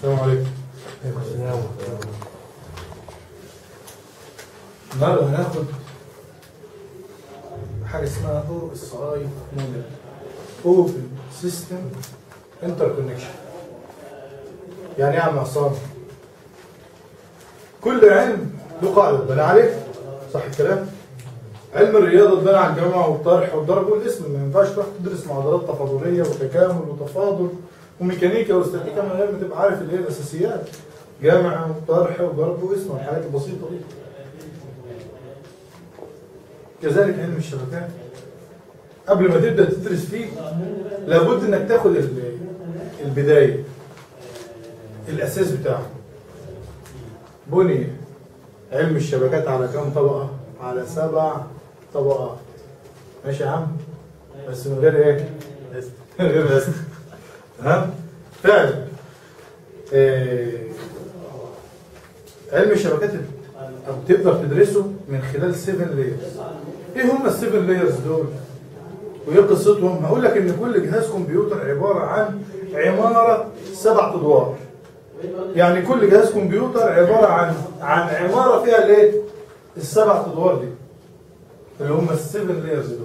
السلام عليكم النهارده هناخد حاجه اسمها او اس اي موديل اوبن سيستم انتر كونكشن يعني ايه يا عم عصام كل علم له قاعده اتبنى عليه صح الكلام علم الرياضه اتبنى على الجمع والطرح والضرب والاسم ما ينفعش تروح تدرس معادلات تفاضليه وتكامل وتفاضل وميكانيكا واستاتيكا من غير ما تبقى عارف اللي هي الاساسيات جمع وطرح وضرب واسم والحاجات البسيطه دي كذلك علم الشبكات قبل ما تبدا تدرس فيه لابد انك تاخد ال- البدايه الاساس بتاعه بني علم الشبكات على كم طبقه على سبع طبقات ماشي يا عم بس من غير ايه من غير بس تمام فعلا آه، علم الشبكات أو تقدر تدرسه من خلال 7 لايرز ايه هم السيفن لايرز دول وايه قصتهم هقول لك ان كل جهاز كمبيوتر عباره عن عماره سبع ادوار يعني كل جهاز كمبيوتر عباره عن عن عماره فيها الايه السبع ادوار دي اللي هم السيفن لايرز دول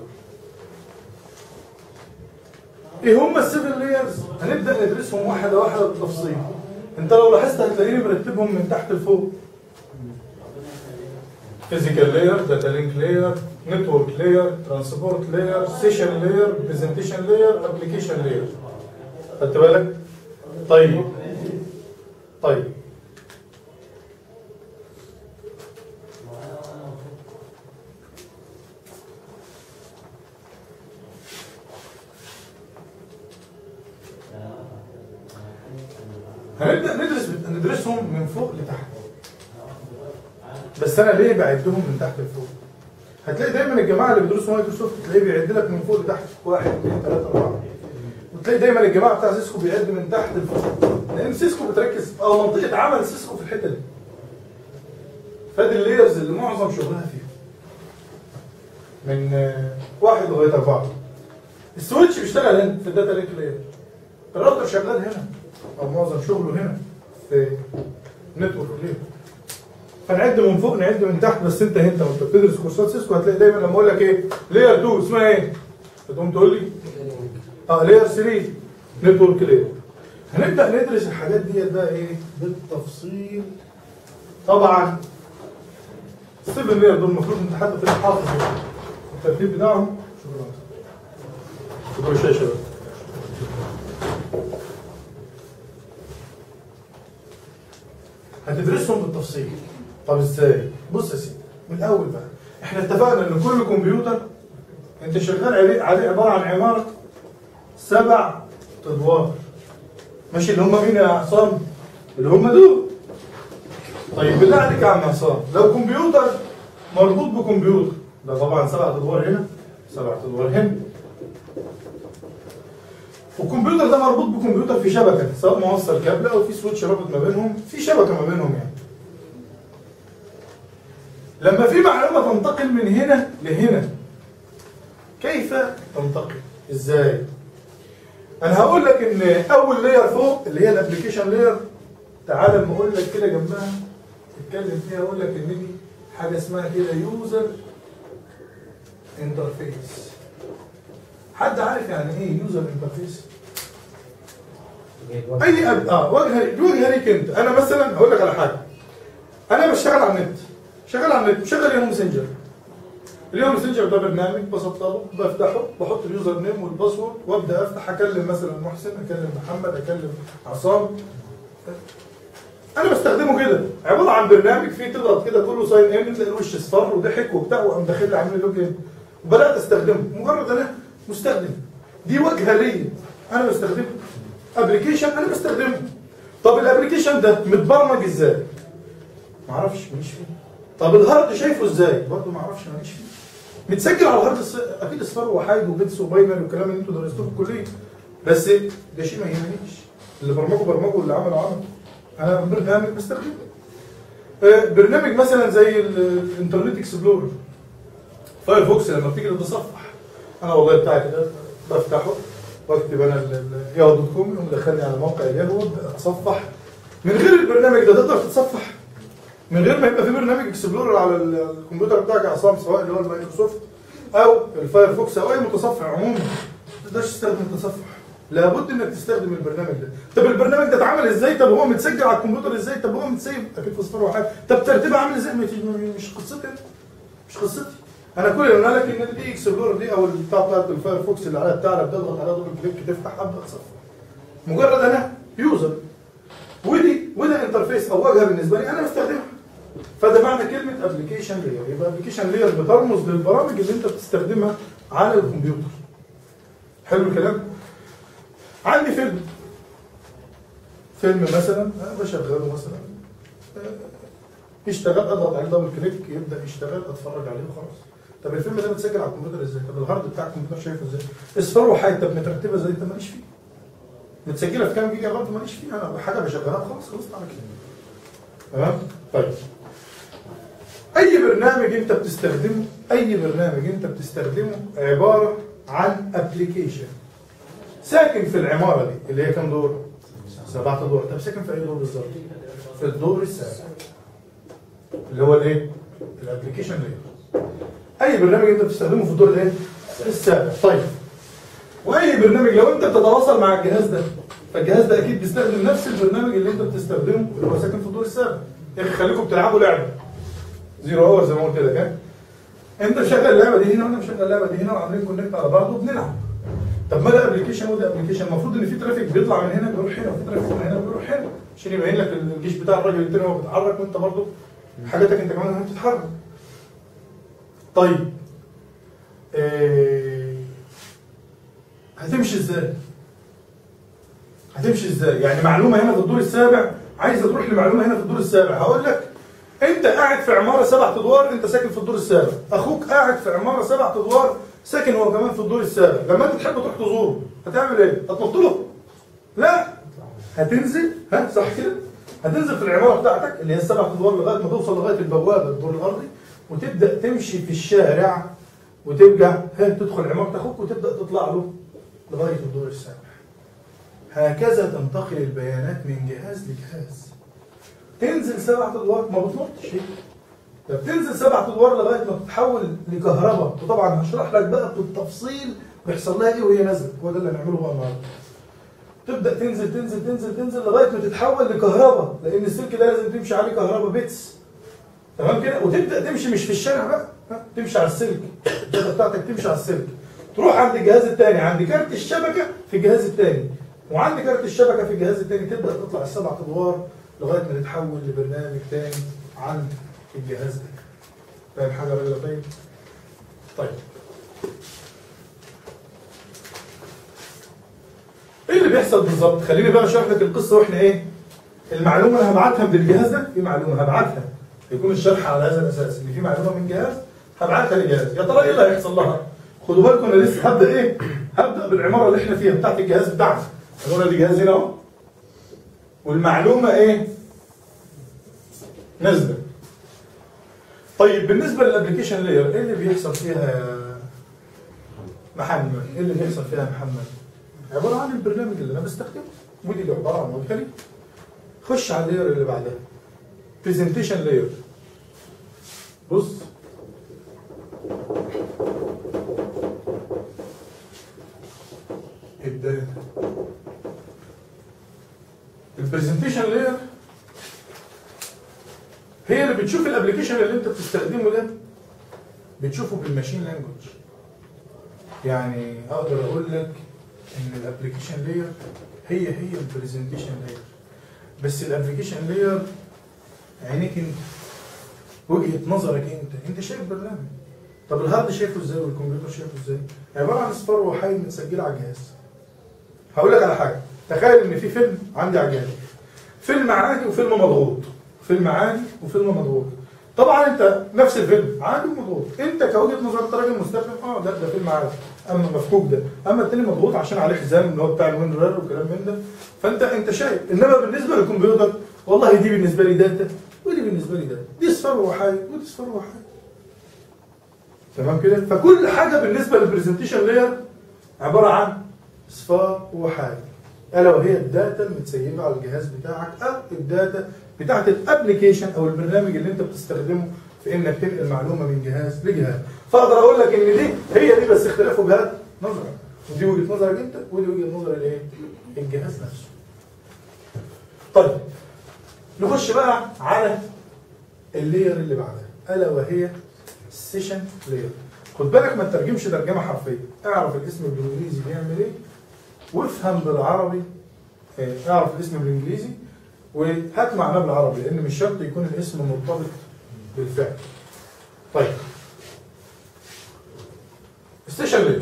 ايه هم السيفن لايرز هنبدا ندرسهم واحده واحده بالتفصيل انت لو لاحظت هتلاقيني مرتبهم من تحت لفوق physical layer, data link layer, network layer, transport layer, session layer, presentation layer, application layer. خدت بالك؟ طيب طيب هنبدأ ندرس ندرسهم من فوق لتحت بس انا ليه بعدهم من تحت لفوق هتلاقي دايما الجماعه اللي بيدرسوا مايكروسوفت تلاقيه بيعد لك من فوق لتحت واحد اثنين ثلاثه اربعه وتلاقي دايما الجماعه بتاع سيسكو بيعد من تحت لفوق لان سيسكو بتركز او منطقه عمل سيسكو في الحته دي فادي اللايرز اللي معظم شغلها فيها من آه، واحد لغايه اربعه السويتش بيشتغل هنا في الداتا لينك لاير الراوتر شغال هنا او معظم شغله هنا في نتورك لاير فنعد من فوق نعد من تحت بس انت انت وانت بتدرس كورسات سيسكو هتلاقي دايما لما اقول لك ايه لاير 2 اسمها ايه؟ هتقوم تقول لي اه لاير 3 نتورك لاير هنبدا ندرس الحاجات ديت بقى ايه بالتفصيل طبعا السيفن لاير دول المفروض انت حتى تبقى حافظ الترتيب بتاعهم شكرا شكرا الشاشه بقى هتدرسهم بالتفصيل طب ازاي بص يا سيدي من الاول بقى احنا اتفقنا ان كل كمبيوتر انت شغال عليه عليه عباره عن عماره سبع ادوار ماشي اللي هم مين يا عصام اللي هم دول طيب بالله عليك يا عم عصام لو كمبيوتر مربوط بكمبيوتر ده طبعا سبع ادوار هنا سبع ادوار هنا والكمبيوتر ده مربوط بكمبيوتر في شبكه سواء موصل كابل او في سويتش رابط ما بينهم في شبكه ما بينهم يعني لما في معلومه تنتقل من هنا لهنا كيف تنتقل ازاي انا هقول لك ان اول لاير فوق اللي هي الابلكيشن لاير تعال لما اقول لك كده جنبها اتكلم فيها اقول لك ان دي حاجه اسمها كده يوزر انترفيس حد عارف يعني ايه يوزر انترفيس اي أب... اه وجهه وجهه ليك انت انا مثلا هقول لك على حاجه انا بشتغل على النت شغال على النت شغال يوم ماسنجر اليوم ماسنجر ده برنامج بسطبه بفتحه بحط اليوزر نيم والباسورد وابدا افتح اكلم مثلا محسن اكلم محمد اكلم عصام انا بستخدمه كده عباره عن برنامج فيه تضغط كده تقول له ساين ان تلاقي الوش اصفر وضحك وبتاع وقام داخل لي عامل لي لوج ان وبدات استخدمه مجرد انا مستخدم دي واجهه ليا انا بستخدمه ابلكيشن انا بستخدمه طب الابلكيشن ده متبرمج ازاي؟ معرفش ماليش فيه طب الهارد شايفه ازاي؟ برضه معرفش ماليش فيه متسجل على الهارد الص- اكيد اصفار وحايد وبيتس وباينري والكلام اللي انتوا درستوه في الكليه بس ده شيء ما يهمنيش اللي برمجه برمجه واللي عمله عمله انا برنامج بستخدمه آه، برنامج مثلا زي ال- الانترنت اكسبلورر فايرفوكس لما بتيجي تتصفح انا والله بتاعي كده بفتحه واكتب انا الياهو دوت كوم يقوم دخلني على موقع الياهو وابدا اتصفح من غير البرنامج ده تقدر تتصفح من غير ما يبقى في برنامج اكسبلورر على ال- الكمبيوتر بتاعك يا عصام سواء اللي هو المايكروسوفت او الفايرفوكس او اي متصفح عموما ما تقدرش تستخدم التصفح لابد انك تستخدم البرنامج ده طب البرنامج ده اتعمل ازاي طب هو متسجل على الكمبيوتر ازاي طب هو متسيب اكيد في صفر وحاجه طب ترتيبه عامل ازاي مش- مش قصتي أنا. مش قصتي انا كل اللي اقول لك ان دي اكسبلورر دي او البتاع بتاعت الفايرفوكس اللي عليها بتاع بتضغط عليها دبل كليك تفتح ابدا تصفح مجرد انا يوزر ودي وده انترفيس او واجهه بالنسبه لي انا بستخدمها فده معنى كلمه ابلكيشن لاير يبقى ابلكيشن لاير بترمز للبرامج اللي انت بتستخدمها على الكمبيوتر حلو الكلام عندي فيلم فيلم مثلا أنا بشغله مثلا آه، يشتغل اضغط عليه دبل كليك يبدا يشتغل اتفرج عليه وخلاص طب الفيلم ده متسجل على الكمبيوتر ازاي؟ طب الهارد بتاع الكمبيوتر شايفه ازاي؟ اصفار وحاجه طب مترتبه ازاي؟ انت ماليش فيه متسجله في كام جيجا برضه ماليش فيها انا حاجه بشغلها خلاص خلصت على كده تمام طيب اي برنامج انت بتستخدمه اي برنامج انت بتستخدمه عباره عن ابلكيشن ساكن في العماره دي اللي هي كام دور سبعة دور طب ساكن في اي دور بالظبط في الدور السابع اللي هو الايه الابلكيشن لاير اي برنامج انت بتستخدمه في الدور الايه السابع طيب واي برنامج لو انت بتتواصل مع الجهاز ده فالجهاز ده اكيد بيستخدم نفس البرنامج اللي انت بتستخدمه اللي هو ساكن في الدور السابع يا اخي خليكم بتلعبوا لعبه زيرو اور زي ما قلت لك ها انت مشغل اللعبه دي هنا وانا مشغل اللعبه دي هنا وعاملين كونكت على بعض وبنلعب طب ما ده ابلكيشن وده ابلكيشن المفروض ان في ترافيك بيطلع من هنا بيروح هنا وفي ترافيك من هنا بيروح هنا عشان يبين لك الجيش بتاع الراجل التاني وهو بيتحرك وانت برضه حاجاتك انت كمان بتتحرك طيب إيه هتمشي ازاي؟ هتمشي ازاي؟ يعني معلومه هنا في الدور السابع عايزه تروح لمعلومه هنا في الدور السابع هقول لك انت قاعد في عماره سبع ادوار انت ساكن في الدور السابع اخوك قاعد في عماره سبع ادوار ساكن هو كمان في الدور السابع لما انت تحب تروح تزوره هتعمل ايه؟ هتنط له؟ لا هتنزل ها صح كده؟ هتنزل في العماره بتاعتك اللي هي السبع ادوار لغايه ما توصل لغايه البوابه الدور الارضي وتبدا تمشي في الشارع وترجع ها تدخل عماره اخوك وتبدا تطلع له لغايه الدور السابع هكذا تنتقل البيانات من جهاز لجهاز تنزل سبع ادوار ما بتنطش هي ده بتنزل سبع ادوار لغايه ما تتحول لكهرباء وطبعا هشرح لك بقى بالتفصيل بيحصل لها ايه وهي نازله هو ده اللي هنعمله بقى النهارده تبدا تنزل تنزل تنزل تنزل لغايه ما تتحول لكهرباء لان السلك ده لازم تمشي عليه كهرباء بيتس تمام كده وتبدا تمشي مش في الشارع بقى ها، تمشي على السلك الداتا بتاعتك تمشي على السلك تروح عند الجهاز الثاني عند كارت الشبكه في الجهاز الثاني وعند كارت الشبكه في الجهاز الثاني تبدا تطلع السبع ادوار لغايه ما تتحول لبرنامج ثاني عند الجهاز ده فاهم حاجه ولا لا طيب؟ طيب ايه اللي بيحصل بالظبط؟ خليني بقى اشرح لك القصه واحنا ايه؟ المعلومه اللي هبعتها من الجهاز ده في معلومه هبعتها يكون الشرح على هذا الاساس اللي في معلومه من جهاز هبعتها لجهاز يا ترى ايه اللي هيحصل لها؟ خدوا بالكم انا لسه هبدا ايه؟ هبدا بالعماره اللي احنا فيها بتاعت الجهاز بتاعنا العماره دي جهاز هنا اهو والمعلومه ايه؟ نازله طيب بالنسبه للابلكيشن لاير ايه اللي بيحصل فيها يا محمد؟ ايه اللي بيحصل فيها يا محمد؟ عباره عن البرنامج اللي انا بستخدمه ودي اللي عباره عن واجهه لي خش على اللاير اللي بعدها برزنتيشن لاير بص الداتا البرزنتيشن لاير هي اللي بتشوف الابلكيشن اللي انت بتستخدمه ده بتشوفه بالماشين لانجوج يعني اقدر اقول لك ان الابلكيشن لاير هي هي البرزنتيشن لاير بس الابلكيشن لاير عينيك انت وجهه نظرك انت انت شايف برنامج طب الهارد شايفه ازاي والكمبيوتر شايفه ازاي عباره عن اصفار وحايد متسجله على الجهاز هقول لك على حاجه تخيل ان في فيلم عندي على الجهاز فيلم عادي وفيلم مضغوط فيلم عادي وفيلم مضغوط طبعا انت نفس الفيلم عادي ومضغوط انت كوجهه نظر انت راجل مستخدم اه ده ده فيلم عادي اما مفكوك ده اما التاني مضغوط عشان عليه حزام اللي هو بتاع الوين رير وكلام من ده فانت انت شايف انما بالنسبه للكمبيوتر والله دي بالنسبه لي داتا ودي بالنسبه لي داتا دي اصفار وحايد ودي اصفار وحايد تمام كده فكل حاجه بالنسبه للبرزنتيشن لاير عباره عن اصفار وحايد الا وهي الداتا المتسيبه على الجهاز بتاعك او الداتا بتاعت الابلكيشن او البرنامج اللي انت بتستخدمه في انك تنقل معلومه من جهاز لجهاز فاقدر اقول لك ان دي هي دي بس اختلاف وجهات نظرك ودي وجهه نظرك انت ودي وجهه نظر الايه الجهاز نفسه طيب نخش بقى على اللير اللي بعدها الا وهي السيشن لير خد بالك ما تترجمش ترجمه حرفيه اعرف الاسم بالانجليزي بيعمل ايه وافهم بالعربي آه، اعرف الاسم بالانجليزي وهات معناه بالعربي لان مش شرط يكون الاسم مرتبط بالفعل طيب ستيشن لير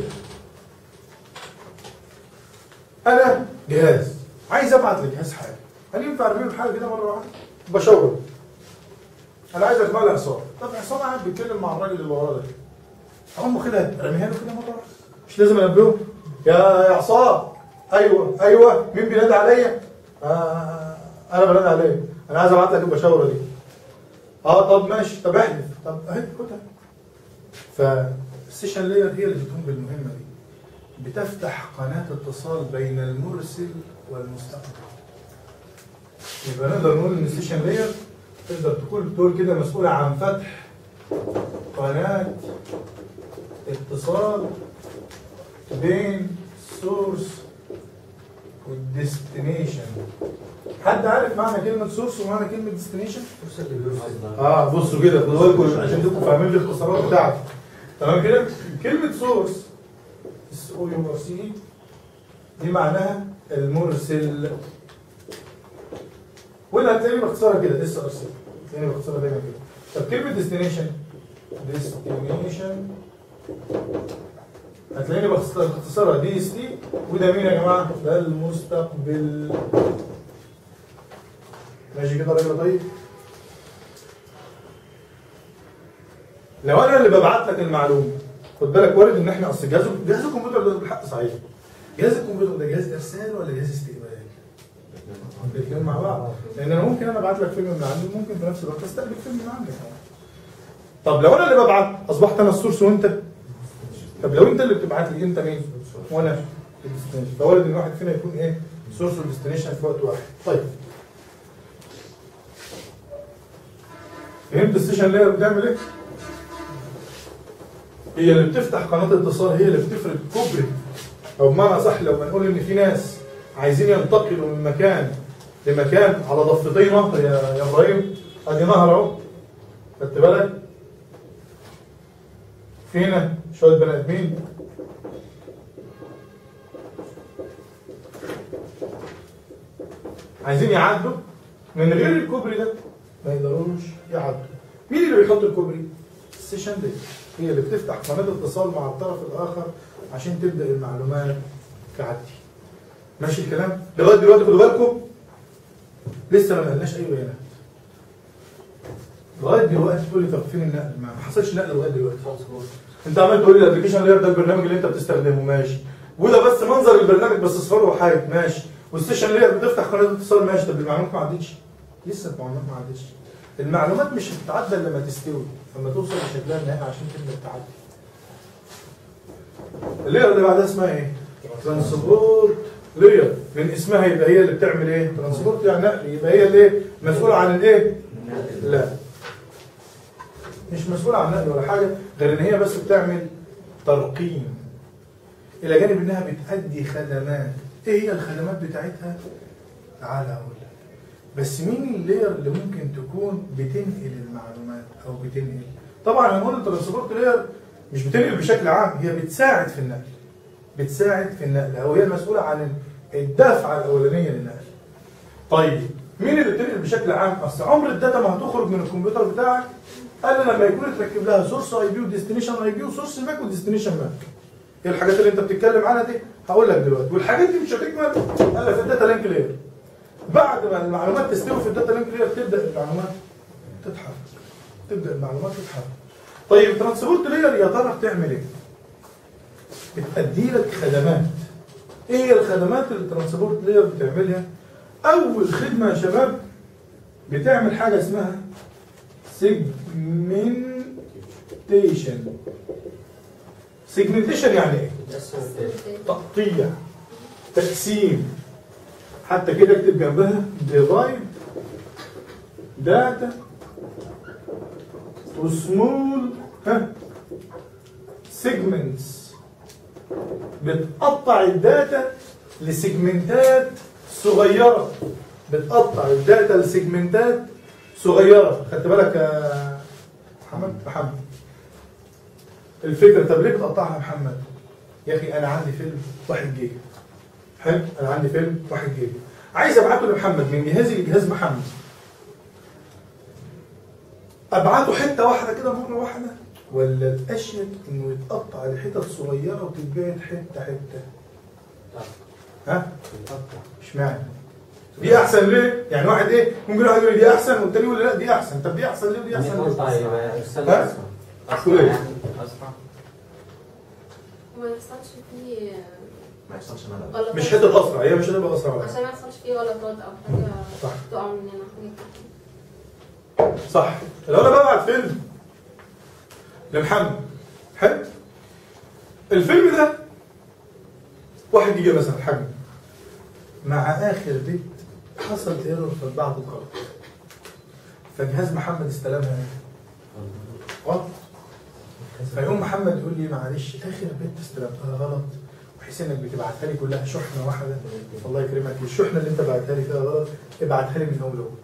انا جهاز عايز ابعت لجهاز حاجه هل ينفع ارمي له حاجه كده مره واحده بشاور انا عايز اجمع له عصام طب عصام قاعد بيتكلم مع الراجل اللي وراه ده اقوم واخدها ارميها له كده مره واحده مش لازم انبهه يا يا عصام ايوه ايوه مين بينادي عليا آه انا بنادي عليا انا عايز ابعت لك البشاوره دي اه طب ماشي طب احلف طب اهي خدها فالسيشن لاير هي اللي بتقوم بالمهمه دي بتفتح قناه اتصال بين المرسل والمستقبل يبقى نقدر نقول ان السيشن لاير تقدر تكون تقول كده مسؤوله عن فتح قناه اتصال بين السورس والديستنيشن حد عارف معنى كلمه سورس ومعنى كلمه ديستنيشن اه بصوا كده خدوا بالكم عشان تبقوا فاهمين الاختصارات بتاعتي تمام كده كلمه سورس اس او يو ار سي دي معناها المرسل ولا هتلاقيني باختصارها كده اس ار سي هتلاقيني باختصارها دايما كده طب كلمه ديستنيشن ديستنيشن هتلاقيني باختصار- باختصارها دي اس تي وده مين يا جماعه؟ ده المستقبل ماشي كده راجل طيب لو انا اللي ببعت لك المعلومه خد بالك وارد ان احنا اصل جهاز جهاز الكمبيوتر ده بالحق صحيح جهاز الكمبيوتر ده جهاز ارسال ولا جهاز استقبال؟ الاثنين مع بعض لان انا ممكن انا ابعت لك فيلم من عندي ممكن في نفس الوقت استقبل فيلم من عندك طب لو انا اللي ببعت اصبحت انا السورس وانت طب لو انت اللي بتبعت لي انت مين؟ وانا الديستنيشن فوارد ان واحد فينا يكون ايه؟ سورس وديستنيشن في وقت واحد طيب فهمت السيشن لاير بتعمل ايه؟ هي اللي بتفتح قناه اتصال هي اللي بتفرد كوبري او بمعنى صح لو بنقول ان في ناس عايزين ينتقلوا من مكان لمكان على ضفتي نهر يا يا ابراهيم ادي نهر اهو خدت بالك في هنا شويه بني ادمين عايزين يعدوا من غير الكوبري ده ما يقدروش يعدوا مين اللي بيحط الكوبري؟ السيشن دي هي اللي بتفتح قناه اتصال مع الطرف الاخر عشان تبدا المعلومات تعدي ماشي الكلام لغايه دلوقتي خدوا بالكم لسه ما نقلناش اي بيانات لغايه دلوقتي تقول لي طب فين النقل ما حصلش نقل لغايه دلوقتي انت عمال تقول لي الابلكيشن لاير ده البرنامج اللي انت بتستخدمه ماشي وده بس منظر البرنامج بس اصفار وحايد ماشي والستيشن لاير بتفتح قناه اتصال ماشي طب المعلومات ما عدتش لسه المعلومات ما عدتش المعلومات مش هتتعدى الا لما تستوي لما توصل لشكلها النهائي عشان تبدا تعدي اللير اللي بعدها اسمها ايه؟ ترانسبورت لير من اسمها يبقى هي اللي بتعمل ايه؟ ترانسبورت يعني نقل يبقى هي اللي إيه؟ مسؤوله عن الايه؟ لا مش مسؤوله عن نقل ولا حاجه غير ان هي بس بتعمل ترقيم الى جانب انها بتأدي خدمات ايه هي الخدمات بتاعتها؟ تعالى اقول لك بس مين اللير اللي ممكن تكون بتنقل المعلومات او بتنقل طبعا هنقول الترانسبورت لير مش بتنقل بشكل عام هي بتساعد في النقل بتساعد في النقل او هي المسؤوله عن الدفعه الاولانيه للنقل طيب مين اللي بتنقل بشكل عام اصل عمر الداتا ما هتخرج من الكمبيوتر بتاعك الا لما يكون اتركب لها سورس اي بي وديستنيشن اي بي وسورس ماك وديستنيشن ماك ايه الحاجات اللي انت بتتكلم عنها دي هقول لك دلوقتي والحاجات دي مش هتكمل الا في الداتا لينك لاير بعد ما المعلومات تستوي في الداتا لينك لاير تبدا المعلومات تتحرك تبدا المعلومات تتحرك طيب الترانسبورت لاير يا ترى بتعمل ايه؟ بتأدي لك خدمات ايه هي الخدمات اللي الترانسبورت لاير بتعملها؟ اول خدمه يا شباب بتعمل حاجه اسمها سيجمنتيشن سيجمنتيشن يعني ايه؟ تقطيع تقسيم حتى كده اكتب جنبها ديفايد داتا وسمول ها سيجمنتس بتقطع الداتا لسيجمنتات صغيره بتقطع الداتا لسيجمنتات صغيره خدت بالك يا محمد محمد الفكره طب ليه بتقطعها يا محمد يا اخي انا عندي فيلم 1 جيجا حلو انا عندي فيلم 1 جيجا عايز ابعته لمحمد من جهازي لجهاز محمد ابعته حته واحده كده مره واحده ولا الاشيك انه يتقطع لحتت صغيره وتتباعد حته حته ها اشمعنى دي احسن ليه يعني واحد ايه ممكن واحد يقول لي دي احسن والتاني يقول لي لا دي احسن طب دي احسن ليه ودي احسن ليه طيب ارسل ها؟ اسرع تقول اسرع إيه؟ يعني اسرع وما يحصلش فيه ما يحصلش ملل غلطات مش حته اسرع هي مش هتبقى اسرع ولا عشان حاجة. ما يحصلش فيه غلطات او حاجه صح تقع مننا حاجة كده. صح لو انا ببعت فيلم لمحمد حلو الفيلم ده واحد جيجا مثلا حجم مع اخر بيت حصل ايرور في بعض الغلط فجهاز محمد استلمها غلط فيقوم محمد يقول لي معلش اخر بيت استلمتها غلط بحيث انك بتبعتها لي كلها شحنه واحده الله يكرمك الشحنه اللي انت بعتها لي فيها غلط ابعتها لي من اول وجديد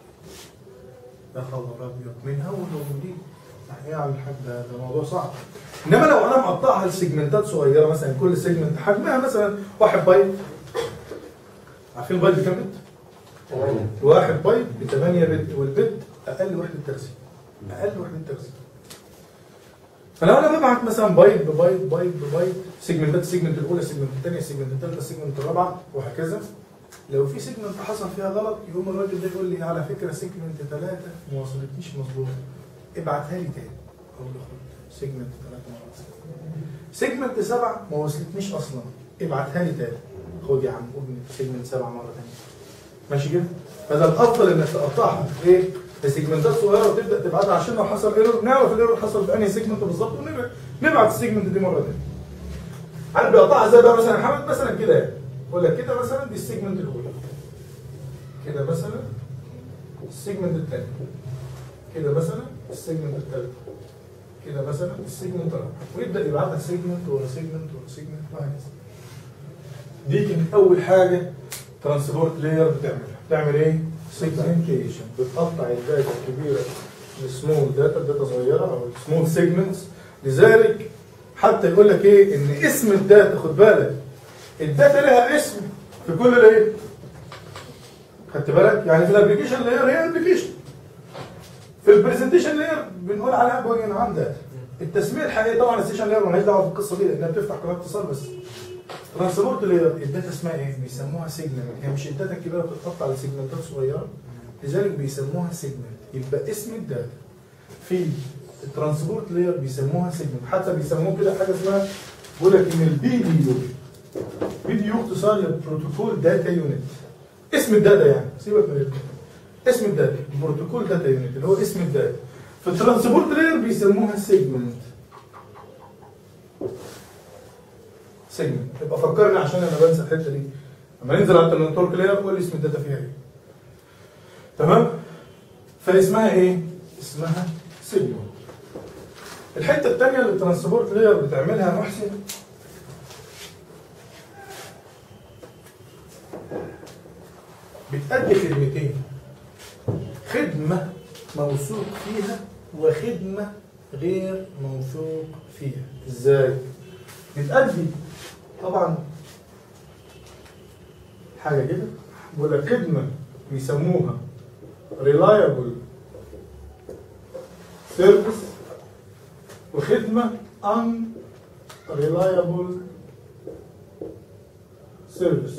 يا خبر ابيض من اول وجديد ايه يا عم الحاج ده ده موضوع صعب انما لو انا مقطعها لسيجمنتات صغيره مثلا كل سيجمنت حجمها مثلا واحد بايت عارفين البايت بكام بت؟ واحد بايت ب 8 بت والبت اقل وحده ترسيم اقل وحده ترسيم فلو انا ببعت مثلا بايت ببايت بايت ببايت سيجمنتات السيجمنت الاولى السيجمنت الثانيه السيجمنت الثالثه السيجمنت الرابعه وهكذا لو في سيجمنت حصل فيها غلط يقوم الراجل ده يقول لي على فكره سيجمنت ثلاثه ما وصلتنيش مظبوط ابعتها لي تاني اقول له خد سيجمنت ثلاثه مرات سيجمنت سبعه ما وصلتنيش اصلا ابعتها لي تاني خد يا عم ابني سيجمنت سبعه مره ثانيه ماشي كده فده الافضل انك تقطعها ايه لسيجمنتات صغيره وتبدا تبعتها عشان لو حصل ايرور نعرف الايرور حصل في انهي سيجمنت بالظبط ونبعت السيجمنت دي مره ثانيه عارف بيقطعها ازاي بقى مثلا يا محمد مثلا كده يعني يقول لك كده مثلا دي السيجمنت الاولى كده مثلا السيجمنت الثاني كده مثلا السيجمنت الثالث كده مثلا السيجمنت الرابع ويبدا يبعتها سيجمنت ورا سيجمنت ورا سيجمنت وهكذا دي كانت اول حاجه ترانسبورت لاير بتعملها بتعمل ايه؟ سيجمنتيشن بتقطع الداتا الكبيره لسمول داتا داتا صغيره او سمول سيجمنتس لذلك حتى يقول لك ايه ان اسم الداتا خد بالك الداتا لها اسم في كل لاير خدت بالك يعني في الابلكيشن لاير هي ابلكيشن في البرزنتيشن لاير بنقول عليها بوين عام داتا التسميه الحقيقيه طبعا السيشن لاير مالهاش دعوه بالقصه دي لانها بتفتح قناه اتصال بس ترانسبورت لاير الداتا اسمها ايه؟ بيسموها سيجمنت هي مش الداتا الكبيره بتتقطع لسيجمنتات صغيره لذلك بيسموها سيجمنت يبقى اسم الداتا في الترانسبورت لاير بيسموها سيجمنت حتى بيسموه كده حاجه اسمها بيقول لك ان البي دي يو بي دي يو اختصار للبروتوكول داتا يونت اسم الداتا يعني سيبك من ال- اسم الداتا بروتوكول داتا يونت اللي هو اسم الداتا في الترانسبورت لاير بيسموها سيجمنت سيجمنت يبقى فكرني عشان انا بنسى الحته دي لما ننزل على النتورك لاير قول لي اسم الداتا فيها ايه تمام فاسمها ايه اسمها سيجمنت الحته الثانيه اللي الترانسبورت لاير بتعملها يا محسن بتأدي خدمتين خدمة موثوق فيها وخدمة غير موثوق فيها ازاي؟ بتأدي طبعا حاجة كده بقول لك خدمة بيسموها reliable service وخدمة unreliable service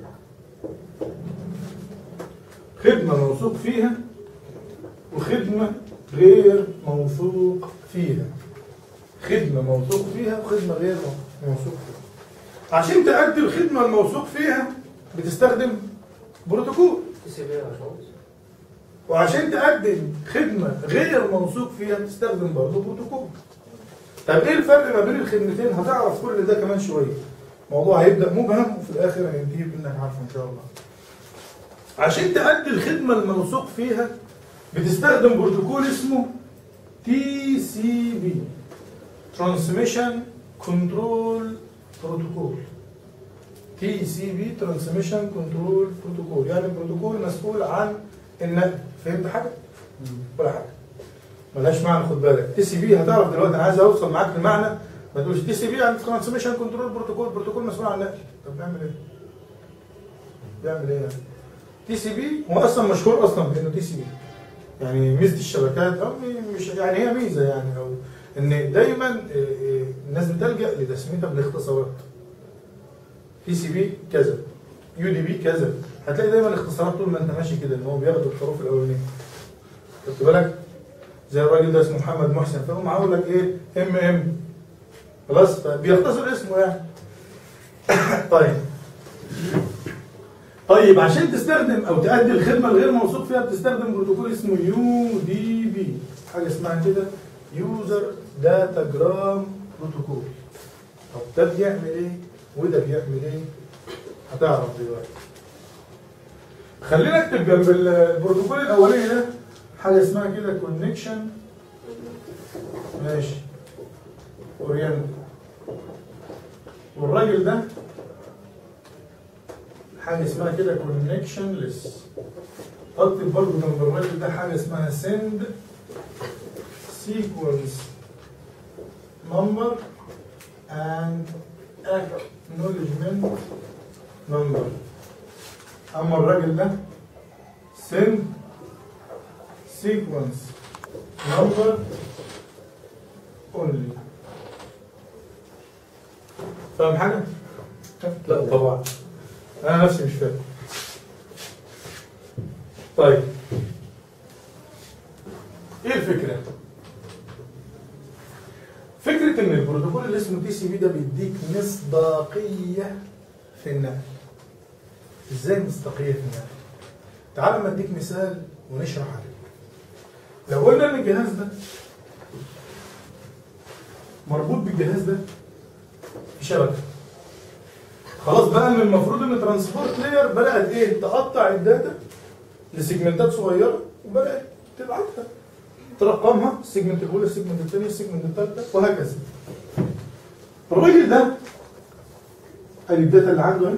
خدمة موثوق فيها وخدمة غير موثوق فيها خدمة موثوق فيها وخدمة غير موثوق فيها عشان تأدي الخدمة الموثوق فيها بتستخدم بروتوكول تي سي بي يا باشمهندس وعشان تقدم خدمة غير موثوق فيها بتستخدم برضه بروتوكول. طب ايه الفرق ما بين الخدمتين؟ هتعرف كل ده كمان شوية. الموضوع هيبدأ مبهم وفي الآخر هينتهي بإنك عارفه إن شاء الله. عشان تأدي الخدمة الموثوق فيها بتستخدم بروتوكول اسمه تي سي بي ترانسميشن كنترول بروتوكول تي سي بي ترانسميشن كنترول بروتوكول يعني بروتوكول مسؤول عن النقل فهمت حاجه ولا حاجه ملهاش معنى خد بالك تي سي بي هتعرف دلوقتي انا عايز اوصل معاك للمعنى ما تقولش تي سي بي يعني ترانسميشن كنترول بروتوكول بروتوكول مسؤول عن النقل طب بيعمل ايه؟ بيعمل ايه يعني؟ تي سي بي هو اصلا مشهور اصلا بانه تي سي بي يعني ميزه الشبكات او مش يعني هي ميزه يعني او ان دايما آه، آه، الناس بتلجا لتسميتها بالاختصارات تي سي بي كذا يو دي بي كذا هتلاقي دايما الاختصارات طول ما انت ماشي كده ان هو بياخد الحروف الاولانيه خدت بالك زي الراجل ده اسمه محمد محسن فهو معاه لك ايه ام ام خلاص فبيختصر اسمه يعني طيب طيب عشان تستخدم او تأدي الخدمه الغير موثوق فيها بتستخدم بروتوكول اسمه يو دي بي حاجه اسمها كده يوزر داتا جرام بروتوكول طب ده بيعمل ايه وده بيعمل ايه هتعرف دلوقتي خلينا نكتب جنب البروتوكول الاولاني ده حاجه اسمها كده كونكشن ماشي اورينت والراجل ده حاجه اسمها كده كونكشن ليس اكتب برضه جنب الراجل ده حاجه اسمها سند سيكونس نمبر and acknowledgement number اما الراجل ده send sequence number only فاهم حاجة؟ لا طبعا انا نفسي مش فاهم طيب ايه الفكرة؟ فكرة ان البروتوكول اللي اسمه تي سي بي ده بيديك مصداقية في النقل ازاي مصداقية في النقل؟ تعال ما اديك مثال ونشرح عليه لو قلنا ان الجهاز ده مربوط بالجهاز ده في شبكة خلاص بقى ان المفروض ان ترانسبورت لاير بدأت ايه تقطع الداتا لسيجمنتات صغيرة وبدأت تبعتها ترقمها السيجمنت الاولى السيجمنت الثانيه السيجمنت الثالثه وهكذا الراجل ده قال الداتا اللي عنده اهي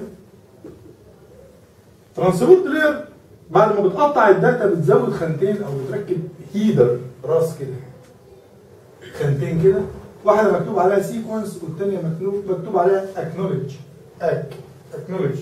ترانسبورت لاير بعد ما بتقطع الداتا بتزود خانتين او بتركب هيدر راس كده خانتين كده واحده مكتوب عليها سيكونس والثانيه مكتوب مكتوب عليها اكنولج اك اكنولج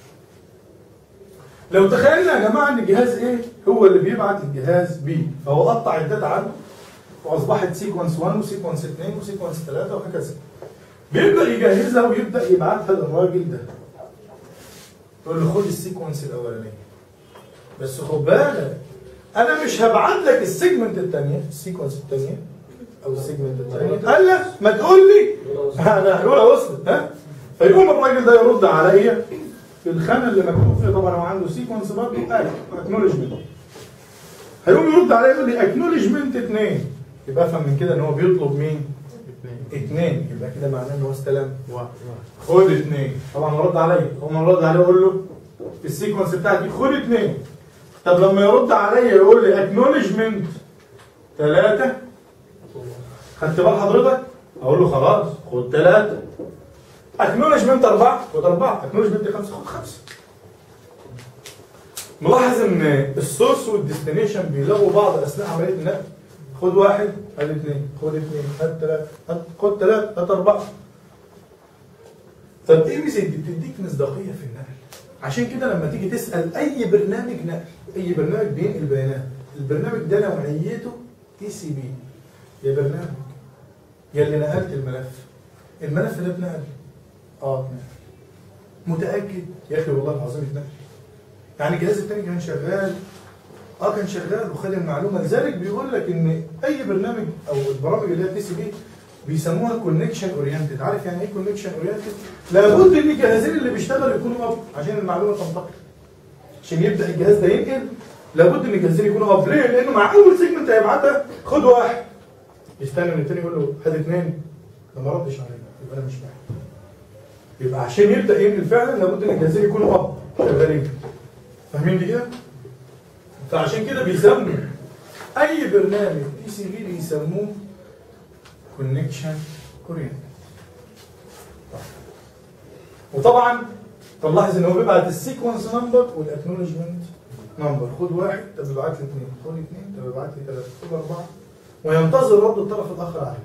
لو تخيلنا يا جماعه ان الجهاز ايه هو اللي بيبعت الجهاز بي فهو قطع الداتا عنده واصبحت سيكونس 1 وسيكونس 2 وسيكونس 3 وهكذا بيبدا يجهزها ويبدا يبعتها للراجل ده يقول له خد السيكونس الاولانيه بس خد بالك انا مش هبعت لك السيجمنت الثانيه السيكونس الثانيه او السيجمنت الثانيه قال لك ما تقول لي انا الاولى وصلت ها فيقوم الراجل ده يرد عليا في الخانه اللي مكتوب فيها طبعا هو عنده سيكونس برضه اكنولجمنت هيقوم يرد عليا يقول لي اكنولجمنت اثنين يبقى افهم من كده ان هو بيطلب مين؟ اثنين يبقى كده معناه ان هو استلم خد اثنين طبعا رد عليا اول ما رد عليا اقول له في السيكونس بتاعتي خد اثنين طب لما يرد عليا يقول لي اكنولجمنت ثلاثة خدت بال حضرتك؟ اقول له خلاص خد ثلاثة اكنولجمنت أربعة خد أربعة اكنولجمنت خمسة خد خمسة ملاحظ ان السورس والديستنيشن بيلاقوا بعض اثناء عمليه النقل خد واحد هات اثنين خد اثنين هات ثلاثة هات خد ثلاثة هات أربعة طب ايه ميزة دي بتديك مصداقية في النقل عشان كده لما تيجي تسأل أي برنامج نقل أي برنامج بينقل بيانات البرنامج ده نوعيته تي سي بي يا برنامج يا اللي نقلت الملف الملف ده اتنقل اه اتنقل متأكد يا أخي والله العظيم اتنقل يعني الجهاز التاني كان شغال اه كان شغال وخد المعلومه لذلك بيقول لك ان اي برنامج او البرامج اللي هي تي سي بي بيسموها كونكشن اورينتد عارف يعني ايه كونكشن اورينتد لابد ان الجهازين اللي بيشتغلوا يكونوا اب عشان المعلومه تنتقل عشان يبدا الجهاز ده ينقل لابد ان الجهازين يكونوا اب ليه لانه مع اول سيجمنت هيبعتها خد واحد يستنى من التاني يقول له هات اثنين ده ما ردش عليا يبقى انا مش معاك يبقى عشان يبدا ينقل فعلا لابد ان الجهازين يكونوا اب شغالين فاهمين دي كده؟ فعشان كده بيسموا اي برنامج تي سي في بيسموه كونكشن اورينت وطبعا تلاحظ ان هو بيبعت السيكونس نمبر والاكنولجمنت نمبر خد واحد طب ابعت لي اثنين خد اثنين طب ابعت لي ثلاثه خد اربعه وينتظر رد الطرف الاخر عليه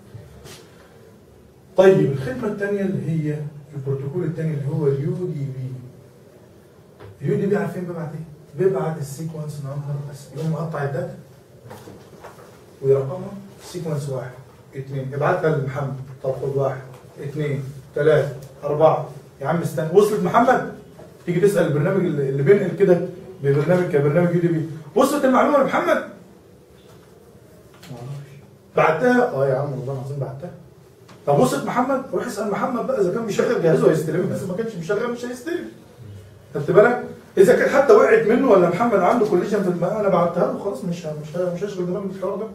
طيب الخدمه الثانيه اللي هي البروتوكول الثاني اللي هو اليو دي بي اليو دي بي عارفين بيبعت ايه؟ بيبعت السيكونس نمبر بس يقوم مقطع الداتا ويرقمها سيكونس واحد اثنين ابعتها لمحمد طب خد واحد اثنين ثلاثة أربعة يا عم استنى وصلت محمد تيجي تسأل البرنامج اللي اللي بينقل كده ببرنامج كبرنامج يو دي بي وصلت المعلومة لمحمد؟ معرفش. بعتها؟ اه يا عم والله العظيم بعتها طب وصلت محمد روح اسال محمد بقى اذا كان بيشغل جهازه هيستلم بس ما كانش بيشغل مش هيستلم خدت بالك اذا كان حتى وقعت منه ولا محمد عنده كوليجن في دماغه انا بعتها له خلاص مش مش مش هشغل دماغي بالحوار ده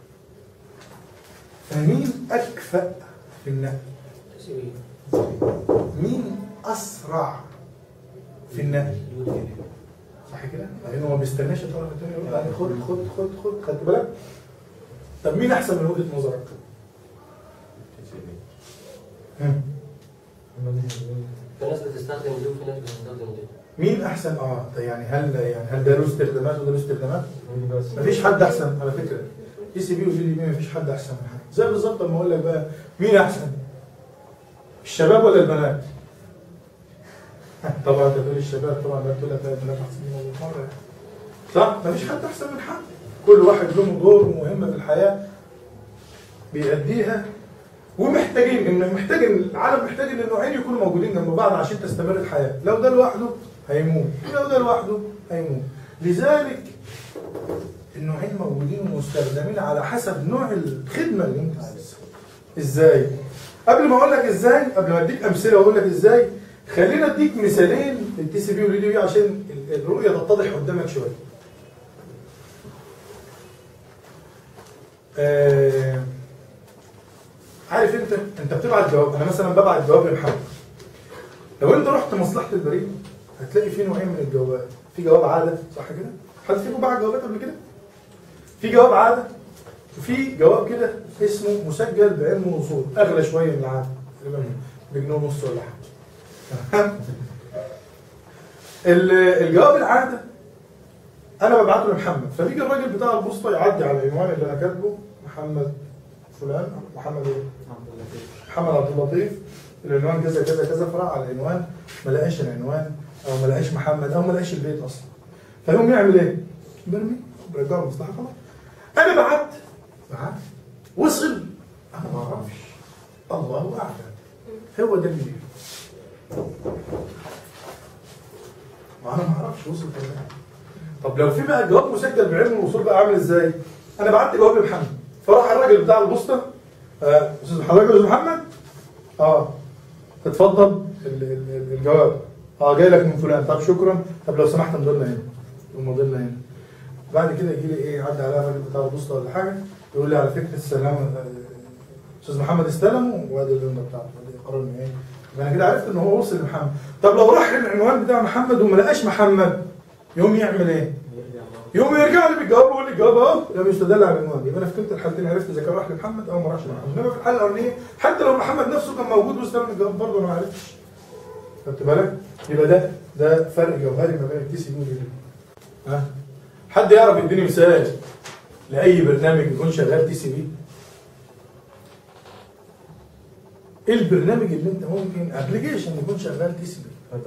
فمين اكفأ في النقل تسوي مين اسرع في النقل صح كده لانه ما بيستناش الطرف الثاني يقول يعني خد خد خد خد خدت بالك طب مين احسن من وجهه نظرك هم. في ناس بتستخدم دي وفي ناس بتستخدم دي مين احسن اه ده يعني هل يعني هل ده له استخدامات وده له استخدامات مفيش حد احسن على فكره اي سي بي ودي دي بي مفيش حد احسن من حد زي بالظبط لما اقول لك بقى مين احسن الشباب ولا البنات طبعا انت تقول الشباب طبعا لا تقول لك لا البنات احسن من المره صح مفيش حد احسن من حد كل واحد له دور ومهمه في الحياه بيأديها ومحتاجين ان محتاج إن العالم محتاج ان النوعين يكونوا موجودين جنب بعض عشان تستمر الحياه لو ده لوحده هيموت لو ده لوحده هيموت لذلك النوعين موجودين ومستخدمين على حسب نوع الخدمه اللي انت عايزها ازاي قبل ما اقول لك ازاي قبل ما اديك امثله واقول لك ازاي خلينا اديك مثالين للتي سي بي والدي بي عشان ال- الرؤيه تتضح قدامك شويه آه عارف انت انت بتبعت جواب انا مثلا ببعت جواب لمحمد لو انت رحت مصلحه البريد هتلاقي في نوعين من الجوابات في جواب عاده صح كده حد فيكم بعت جوابات قبل كده في جواب عاده وفي جواب كده اسمه مسجل بعلم الوصول اغلى شويه من العاده تقريبا بجنيه ونص ولا حاجه ال- الجواب العاده انا ببعته لمحمد فبيجي الراجل بتاع البوسطه يعدي على العنوان اللي انا كاتبه محمد فلان محمد ايه؟ محمد عبد اللطيف العنوان كذا كذا كذا فرع على العنوان ما لقاش العنوان او ما لقاش محمد او ما لقاش البيت اصلا فيقوم يعمل ايه؟ برمي برجعه المصلحه خلاص انا بعت بعت وصل انا ما اعرفش الله اعلم هو ده اللي ما انا ما اعرفش وصل كمان طب لو في بقى جواب مسجل بعلم الوصول بقى عامل ازاي؟ انا بعت جواب لمحمد فراح الراجل بتاع البوسطه آه، استاذ حضرتك يا استاذ محمد اه اتفضل ال- ال- ال- الجواب اه جاي لك من فلان طب شكرا طب لو سمحت مضينا هنا يقوم مضينا هنا بعد كده يجي لي ايه عدى عليها الراجل بتاع البوسطه ولا حاجه يقول لي على فكره السلام آه، استاذ محمد استلمه وادي اللمبه بتاعته ادي قرار النهائي يبقى انا كده عرفت ان هو وصل لمحمد طب لو راح العنوان بتاع محمد وما لقاش محمد يقوم يعمل ايه؟ يقوم يرجع لي بالجواب ويقول لي الجواب اهو لم يستدل على العنوان يبقى انا في كلتا الحالتين عرفت اذا كان راح لمحمد او ما راحش لمحمد انما في الحاله الاولانيه حتى لو محمد نفسه كان موجود واستلم الجواب برضه انا ما عرفتش خدت بالك؟ يبقى ده ده فرق جوهري ما بين التي سي بي والدي ها حد يعرف يديني مثال لاي برنامج يكون شغال تي سي بي ايه البرنامج اللي انت ممكن ابلكيشن يكون شغال تي سي بي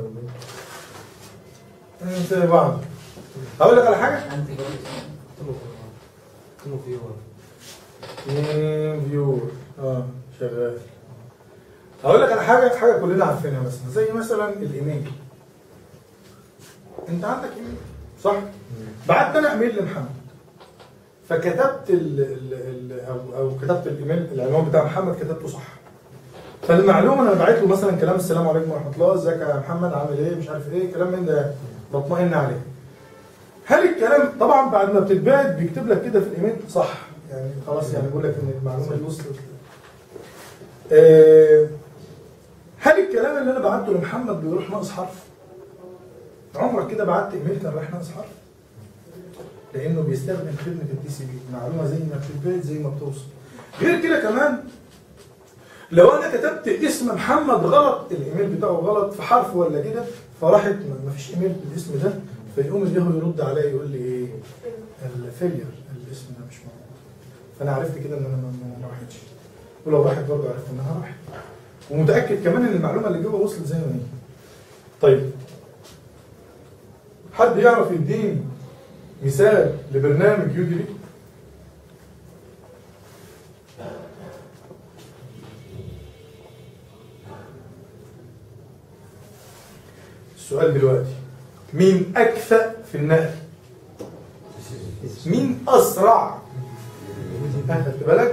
انت بعض هقول لك على حاجه انت كله في فيور اه شغال هقول لك على حاجه حاجه كلنا عارفينها مثلا زي مثلا الايميل انت عندك ايميل صح بعت انا ايميل لمحمد فكتبت ال ال ال او او كتبت الايميل العنوان بتاع محمد كتبته صح فالمعلومه انا بعت له مثلا كلام السلام عليكم ورحمه الله ازيك يا محمد عامل ايه مش عارف ايه كلام من ده بطمئن عليه هل الكلام طبعا بعد ما بتتبعت بيكتب لك كده في الايميل صح يعني خلاص يعني بيقول لك ان المعلومه دي وصلت آه، هل الكلام اللي انا بعته لمحمد بيروح ناقص حرف؟ عمرك كده بعت ايميل كان رايح ناقص حرف لانه بيستخدم خدمه الدي سي بي معلومه زي ما بتتبعت زي ما بتوصل غير كده كمان لو انا كتبت اسم محمد غلط الايميل بتاعه غلط في حرف ولا كده فراحت ما ما فيش ايميل بالاسم ده فيقوم اليهو يرد عليا يقول لي ايه الفيلير الاسم ده مش موجود فانا عرفت كده ان انا ما ما راحتش ولو راحت برضه عرفت انها راحت ومتاكد كمان ان المعلومه اللي جوه وصلت زي ما هي طيب حد يعرف يديني مثال لبرنامج يوديمي السؤال دلوقتي مين أكفأ في النقل؟ مين أسرع؟ خدت بالك؟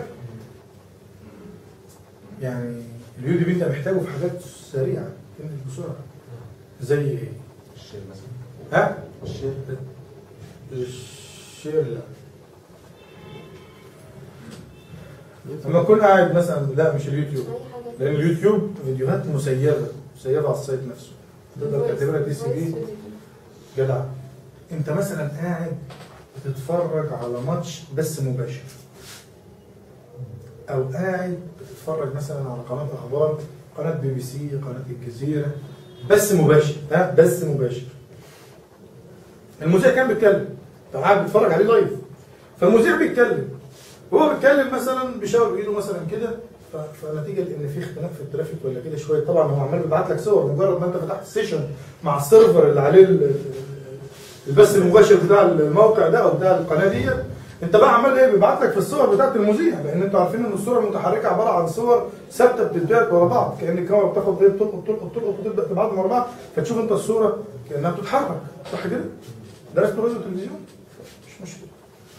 يعني اليو دي بي انت محتاجه في حاجات سريعه تنقل بسرعه زي ايه؟ الشير مثلا ها؟ الشير الشير لا لما اكون قاعد مثلا لا مش اليوتيوب اي حاجه لان اليوتيوب فيديوهات مسيبه مسيبه على السايت نفسه تقدر تعتبرها دي سي بي جدع انت مثلا قاعد بتتفرج على ماتش بس مباشر او قاعد بتتفرج مثلا على قناه اخبار قناه بي بي سي قناه الجزيره بس مباشر ها بس مباشر المذيع كان بيتكلم انت قاعد بتتفرج عليه لايف فالمذيع بيتكلم وهو بيتكلم مثلا بيشاور بايده مثلا كده ف- فنتيجه لان في اختلاف في الترافيك ولا كده شويه طبعا هو عمال بيبعت لك صور مجرد ما انت فتحت السيشن مع السيرفر اللي عليه ال- البث المباشر بتاع الموقع ده او بتاع القناه دي انت بقى عمال ايه بيبعت لك في الصور بتاعت المذيع لان انتوا عارفين ان الصوره المتحركه عباره عن صور ثابته بتتبعت ورا بعض كان الكاميرا بتاخد ايه بتلقط تلقط تلقط وتبدا تبعتهم ورا بعض فتشوف انت الصوره كانها بتتحرك صح كده؟ درست راديو وتلفزيون؟ مش مشكله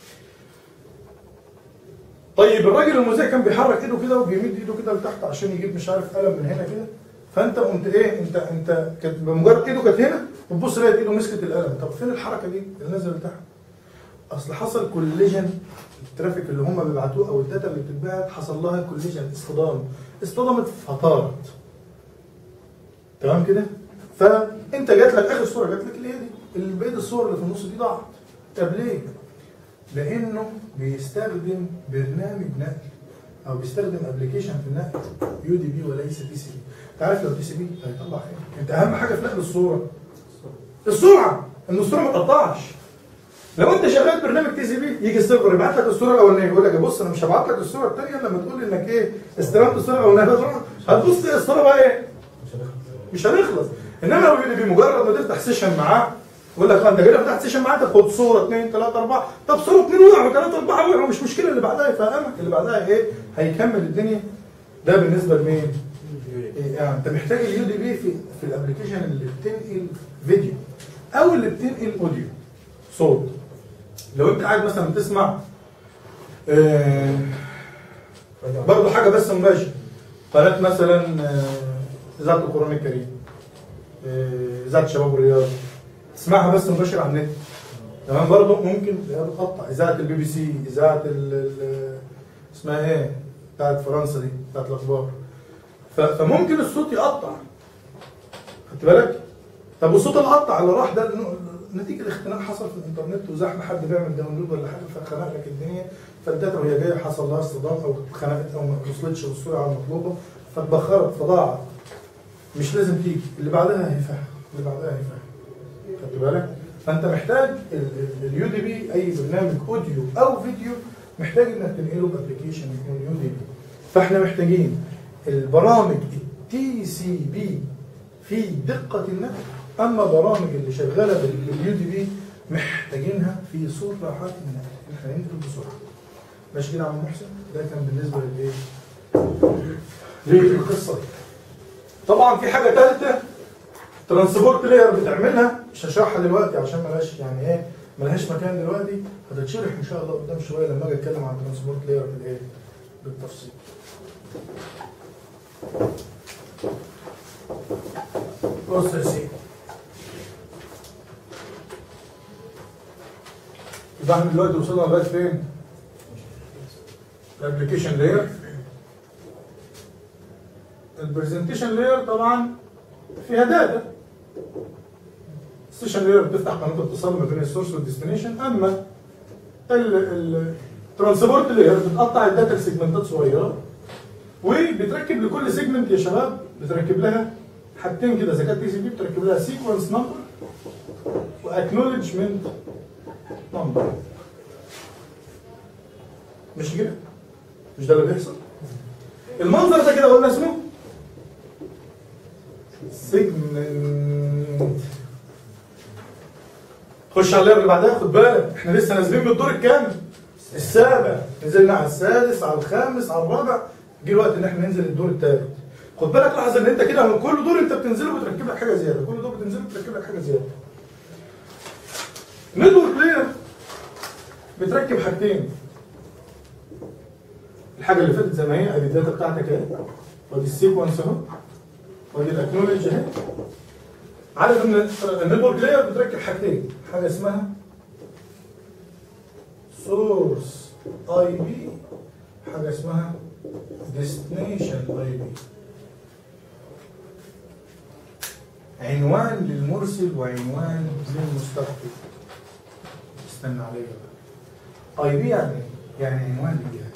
طيب الراجل المذيع كان بيحرك ايده كده وبيمد ايده كده لتحت عشان يجيب مش عارف قلم من هنا كده فانت قمت ايه انت انت كانت بمجرد ايده كانت هنا وتبص لقيت ايده مسكت القلم طب فين الحركه دي اللي نزل لتحت اصل حصل كوليجن الترافيك اللي هم بيبعتوه او الداتا اللي بتتبعت حصل لها كوليجن اصطدام اصطدمت فطارت تمام كده فانت جات لك اخر صوره جات لك اللي هي دي اللي بقيه الصور اللي في النص دي ضاعت طب ليه؟ لانه بيستخدم برنامج نقل او بيستخدم ابلكيشن في النقل يو دي بي وليس دي سي بي انت عارف لو دي سي بي هيطلع ايه انت اهم حاجه في نقل الصوره السرعه ان الصوره ما تقطعش لو انت شغال برنامج تي سي بي يجي السيرفر يبعت لك الصوره الاولانيه يقول لك بص انا مش هبعت لك الصوره الثانيه لما تقول لي انك ايه استلمت الصوره الاولانيه هتروح- هتبص الصوره بقى ايه مش هنخلص انما لو يقول لي بمجرد ما تفتح سيشن معاه يقول لك آه، انت كده فتحت سيشن معاه تاخد صوره اثنين ثلاثه اربعه طب صوره اثنين وقعوا ثلاثه اربعه وقعوا مش مشكله اللي بعدها يفهمك اللي بعدها ايه هيكمل الدنيا ده بالنسبه لمين؟ إيه، يعني انت محتاج اليو دي بي في في الابلكيشن اللي بتنقل فيديو او اللي بتنقل اوديو صوت لو انت قاعد مثلا بتسمع آه، برضه حاجه بس مباشر قناه مثلا آه، اذاعه القران الكريم آه، اذاعه شباب الرياض تسمعها بس مباشر على النت تمام برضه ممكن تلاقيها بتقطع اذاعه البي بي سي اذاعه ال- ال- اسمها ايه بتاعت فرنسا دي بتاعت الاخبار ف- فممكن الصوت يقطع خدت بالك طب والصوت اللي قطع اللي راح ده ن- نتيجه اختناق حصل في الانترنت وزحمه حد بيعمل داونلود ولا حاجه فخنق لك الدنيا فالداتا وهي جايه حصل لها اصطدام او اتخنقت او ما وصلتش بالسرعه المطلوبه فاتبخرت فضاعت مش لازم تيجي اللي بعدها هيفهم اللي بعدها هيفهم خدت بالك فانت محتاج اليو دي بي اي برنامج اوديو او فيديو محتاج انك تنقله بابلكيشن يكون يو دي بي فاحنا محتاجين البرامج التي سي بي في دقه النقل اما برامج اللي شغاله باليو دي بي محتاجينها في سرعه النقل احنا هننقل بسرعه ماشي كده يا عم محسن ده كان بالنسبه للايه للقصه دي طبعا في حاجه ثالثه ترانسبورت لاير بتعملها مش هشرحها دلوقتي عشان ملهاش يعني ايه ملهاش مكان دلوقتي هتتشرح ان شاء الله قدام شويه لما اجي اتكلم عن ترانسبورت لاير بالايه بالتفصيل بص يا سيدي يبقى احنا دلوقتي وصلنا لغايه فين؟ الابلكيشن لاير البرزنتيشن لاير طبعا فيها داتا السيشن لاير بتفتح قناه اتصال ما بين السورس والديستنيشن اما الترانسبورت لاير بتقطع الداتا لسيجمنتات صغيره وبتركب لكل سيجمنت يا شباب بتركب لها حاجتين كده اذا كانت بي سي بي بتركب لها سيكونس نمبر واكنولجمنت نمبر مش كده؟ مش ده اللي بيحصل؟ المنظر ده كده قلنا اسمه سيجمنت خش على الليفل اللي بعدها خد بالك احنا لسه نازلين من الدور الكام؟ السابع نزلنا على السادس على الخامس على الرابع جه الوقت ان احنا ننزل الدور الثالث خد بالك لاحظ ان انت كده من كل دور انت بتنزله بتركب لك حاجه زياده كل دور بتنزله بتركب لك حاجه زياده نتورك لاير بتركب حاجتين الحاجه اللي فاتت زي ما هي ادي الداتا بتاعتك اهي وادي السيكونس اهو وادي الاكنولج اهي عارف ان النتورك لاير بتركب حاجتين حاجه اسمها سورس اي بي حاجه اسمها ديستنيشن اي بي عنوان للمرسل وعنوان للمستقبل استنى عليا بقى اي بي يعني إيه؟ يعني عنوان للجهاز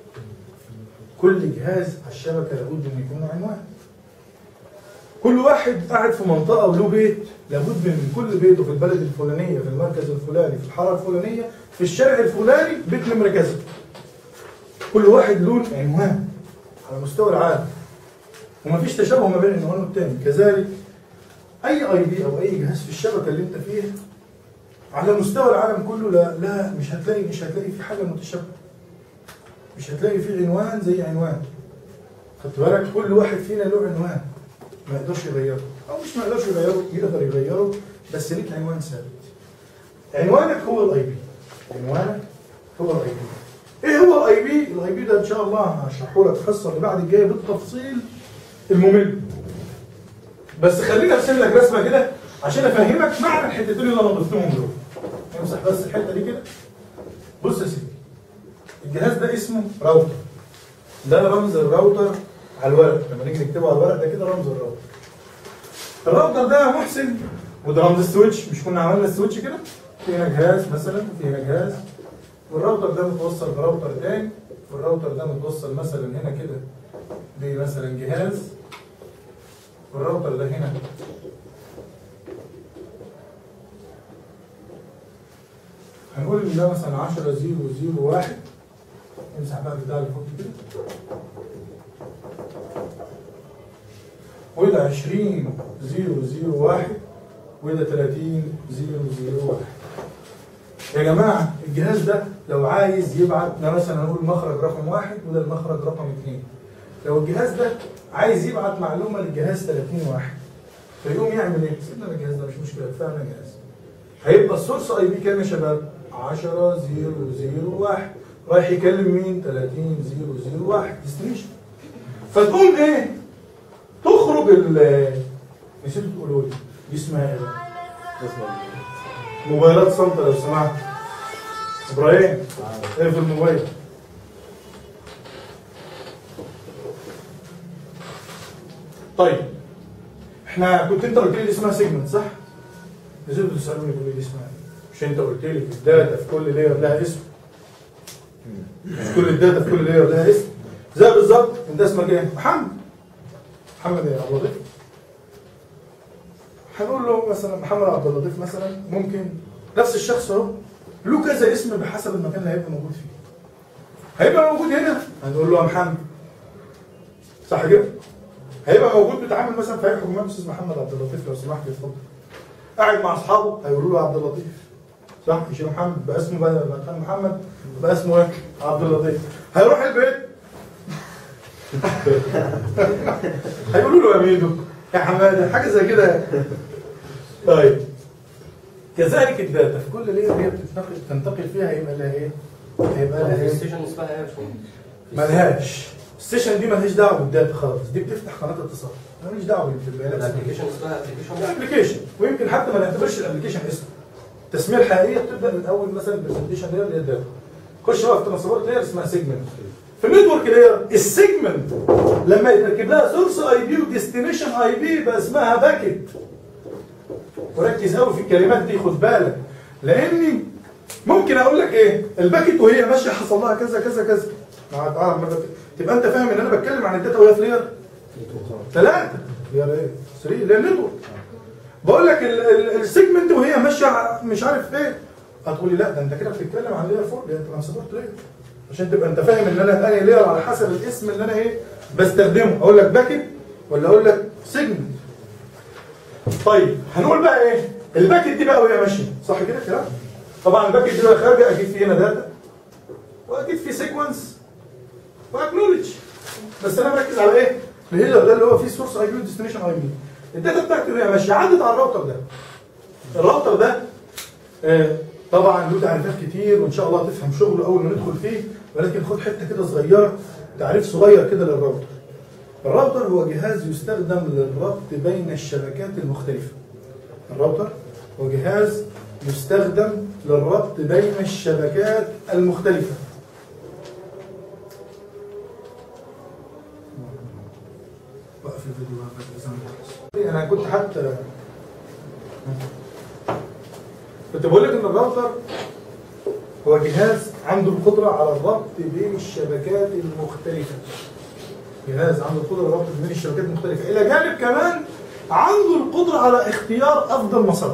كل جهاز على الشبكه لابد ان يكون له عنوان كل واحد قاعد في منطقه وله بيت لابد من كل بيته في البلد الفلانيه في المركز الفلاني في الحاره الفلانيه في الشارع الفلاني بيت نمره كذا كل واحد له عنوان على مستوى العالم ومفيش تشابه ما بين العنوان والتاني كذلك اي اي بي او اي جهاز في الشبكه اللي انت فيها على مستوى العالم كله لا لا مش هتلاقي مش هتلاقي في حاجه متشابهه مش هتلاقي في عنوان زي عنوان خدت بالك كل واحد فينا له عنوان ما يقدرش يغيره او مش ما يقدرش يغيره يقدر يغيره بس ليك عنوان ثابت عنوانك هو الاي بي عنوانك هو الاي بي ايه هو الاي بي الاي بي ده ان شاء الله هشرحه لك الحصه اللي بعد الجايه بالتفصيل الممل بس خليني ارسم لك رسمه كده عشان افهمك معنى الحتتين اللي انا ضفتهم دول امسح بس الحته دي كده بص يا سيدي الجهاز ده اسمه راوتر ده رمز الراوتر على الورق لما نيجي نكتبه على الورق ده كده رمز الراوتر الراوتر ده يا محسن وده رمز السويتش مش كنا عملنا السويتش كده في هنا جهاز مثلا وفي هنا جهاز والراوتر ده متوصل براوتر تاني والراوتر ده متوصل مثلا هنا كده بمثلا جهاز والراوتر ده هنا هنقول ان ده مثلا 10 0 0 1 امسح بقى البتاع اللي فوق كده وده 20 0 0 1 وده 30 0 0 1 يا جماعة الجهاز ده لو عايز يبعت أنا مثلا هنقول مخرج رقم واحد وده المخرج رقم اثنين لو الجهاز ده عايز يبعت معلومة للجهاز 30 واحد فيقوم يعمل ايه؟ سيبنا من الجهاز ده مش مشكلة كفاية جهاز هيبقى السورس اي بي كام يا شباب؟ 10 0 0 1 رايح يكلم مين؟ 30 0 0 1 ديستنيشن فتقوم ايه؟ تخرج ال نسيت تقولوا لي دي اسمها ايه؟ موبايلات صامتة لو سمحت ابراهيم ايه في الموبايل طيب احنا كنت انت قلت لي دي اسمها سيجمنت صح؟ نزلتوا تسالوني تقولوا لي دي اسمها ايه؟ مش انت قلت لي في الداتا في كل لاير لها اسم مش كل الداتا في كل لاير لها اسم زي بالظبط انت اسمك ايه؟ محمد محمد ايه عبد اللطيف هنقول له مثلا محمد عبد اللطيف مثلا ممكن نفس الشخص اهو له كذا اسم بحسب المكان اللي هيبقى موجود فيه هيبقى موجود هنا هنقول له يا محمد صح كده؟ هيبقى موجود بيتعامل مثلا في هيئه حكومات استاذ محمد عبد اللطيف لو سمحت اتفضل قاعد مع اصحابه هيقولوا له عبد اللطيف صح مش محمد بقى اسمه بقى لما كان محمد بقى اسمه ايه؟ عبد اللطيف هيروح البيت هيقولوا له يا ميدو يا حماده حاجه زي كده طيب كذلك الداتا في كل ليله هي بتنتقل تنتقل فيها هيبقى لها ايه؟ هيبقى لها ايه؟ الستيشن اسمها ايه يا باشمهندس؟ ملهاش السيشن دي ملهاش دعوه بالداتا خالص دي بتفتح قناه اتصال ماليش دعوه بالبيانات الابلكيشن اسمها ابلكيشن الابلكيشن ويمكن حتى ما نعتبرش الابلكيشن اسم التسميه الحقيقيه بتبدا من اول مثلا البرزنتيشن لاير اللي هي الداتا خش بقى في ترانسبورت لاير اسمها سيجمنت في النتورك لاير السيجمنت لما يتركب لها سورس اي بي وديستنيشن اي بي يبقى اسمها باكيت وركز قوي في الكلمات دي خد بالك لاني ممكن اقول لك ايه الباكت وهي ماشيه حصل لها كذا كذا كذا مع- تعرف مرة تبقى انت فاهم ان انا بتكلم عن الداتا وهي في لير ثلاثه لير ايه 3 لير نتورك بقول لك ال- ال- السيجمنت وهي ماشيه مش عارف ايه هتقول لي لا ده انت كده بتتكلم عن لير 4 لان ترانسبورت لير عشان تبقى انت فاهم ان انا انهي لير على حسب الاسم اللي انا ايه بستخدمه اقول لك باكت ولا اقول لك سيجمنت طيب هنقول بقى ايه الباكت دي بقى وهي ماشيه صح كده الكلام طبعا الباكت دي وهي خارجه اكيد في هنا داتا واكيد في سيكونس واكنولج بس انا مركز على ايه الهيدر ده اللي هو فيه سورس اي بي وديستنيشن اي بي الداتا بتاعتي وهي ماشيه عدت على الراوتر ده الراوتر ده آه، طبعا له تعريفات كتير وان شاء الله تفهم شغله اول ما ندخل فيه ولكن خد حته كده صغيره تعريف صغير كده للراوتر الراوتر هو جهاز يستخدم للربط بين الشبكات المختلفة الراوتر هو جهاز يستخدم للربط بين الشبكات المختلفة وقف الفيديو بقى بعد الإذن خلاص. انا كنت حتى كنت بقول لك ان الراوتر هو جهاز عنده القدرة على الربط بين الشبكات المختلفة جهاز عنده القدرة على الربط بين الشبكات المختلفة إلى جانب كمان عنده القدرة على اختيار أفضل مسار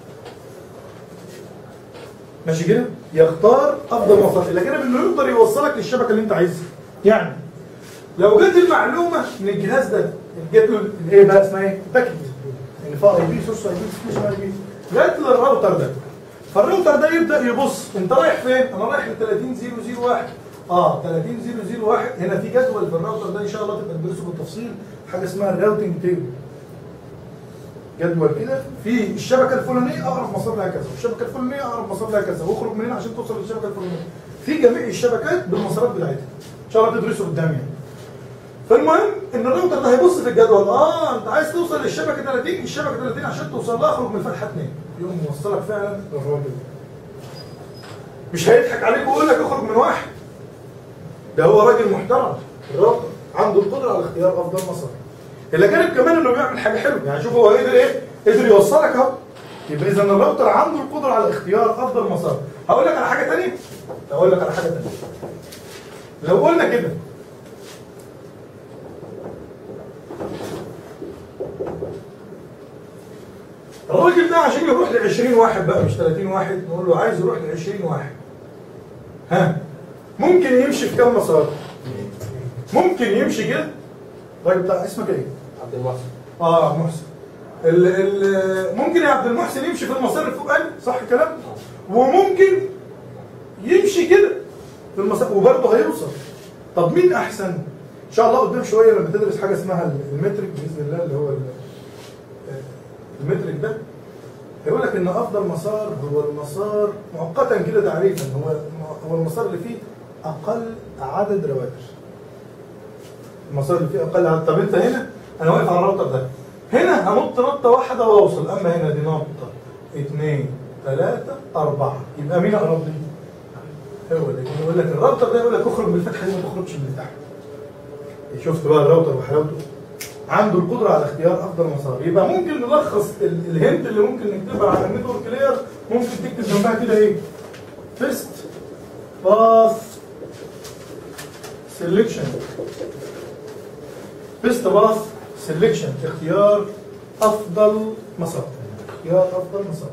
ماشي كده؟ يختار أفضل مسار إلى جانب إنه يقدر يوصلك للشبكة اللي أنت عايزها يعني لو جت المعلومة من الجهاز ده جت له ايه بقى اسمها ايه؟ باكت يعني فيها اي بي سورس اي بي ديستنيشن اي بي جت للراوتر ده فالراوتر ده يبدا يبص انت رايح فين؟ انا رايح ل 30001 اه 30001 هنا في جدول في الراوتر ده ان شاء الله تبقى تدرسه بالتفصيل حاجه اسمها الراوتنج تيبل جدول كده في الشبكه الفلانيه اقرب مسار لها كذا والشبكه الفلانيه اقرب مسار لها كذا واخرج من هنا عشان توصل للشبكه الفلانيه في جميع الشبكات بالمسارات بتاعتها ان شاء الله تدرسه قدام يعني فالمهم ان الراوتر ده هيبص في الجدول اه انت عايز توصل للشبكه 30 الشبكه 30 عشان توصل لها اخرج من الفتحه 2 يقوم موصلك فعلا للراجل مش هيضحك عليك ويقول لك اخرج من واحد ده هو راجل محترم الراوتر عنده القدره على اختيار افضل مسار الى جانب كمان انه بيعمل حاجه حلوه يعني شوف هو قدر ايه قدر يوصلك اهو يبقى اذا الراوتر عنده القدره على اختيار افضل مسار هقول لك على حاجه ثانيه هقول لك على حاجه ثانيه لو قلنا كده الراجل ده عشان يروح ل 20 واحد بقى مش 30 واحد نقول له عايز يروح ل 20 واحد ها ممكن يمشي في كام مسار؟ ممكن يمشي كده الراجل بتاع اسمك ايه؟ عبد المحسن اه محسن ال ال ممكن يا عبد المحسن يمشي في المسار الفوقاني صح الكلام؟ وممكن يمشي كده في المسار وبرضه هيوصل طب مين احسن؟ ان شاء الله قدام شويه لما تدرس حاجه اسمها المترك باذن الله اللي هو ال- المترك ده هيقول لك ان افضل مسار هو المسار مؤقتا كده تعريفا هو هو المسار اللي فيه اقل عدد رواتر المسار اللي فيه اقل عدد طب انت هنا انا واقف على الراوتر ده هنا هنط نطه واحده واوصل اما هنا دي نطه اثنين ثلاثه اربعه يبقى مين اقرب لي؟ هو اللي يقول لك الراوتر ده يقول لك اخرج من الفتحه دي ما تخرجش من الفتحه شفت بقى الراوتر وحلاوته عنده القدرة على اختيار أفضل مسار يبقى ممكن نلخص ال- الهنت اللي ممكن نكتبها على النتورك لاير ممكن تكتب جنبها كده إيه؟ فيرست باث سelection فيرست باث سelection اختيار أفضل مسار اختيار أفضل مسار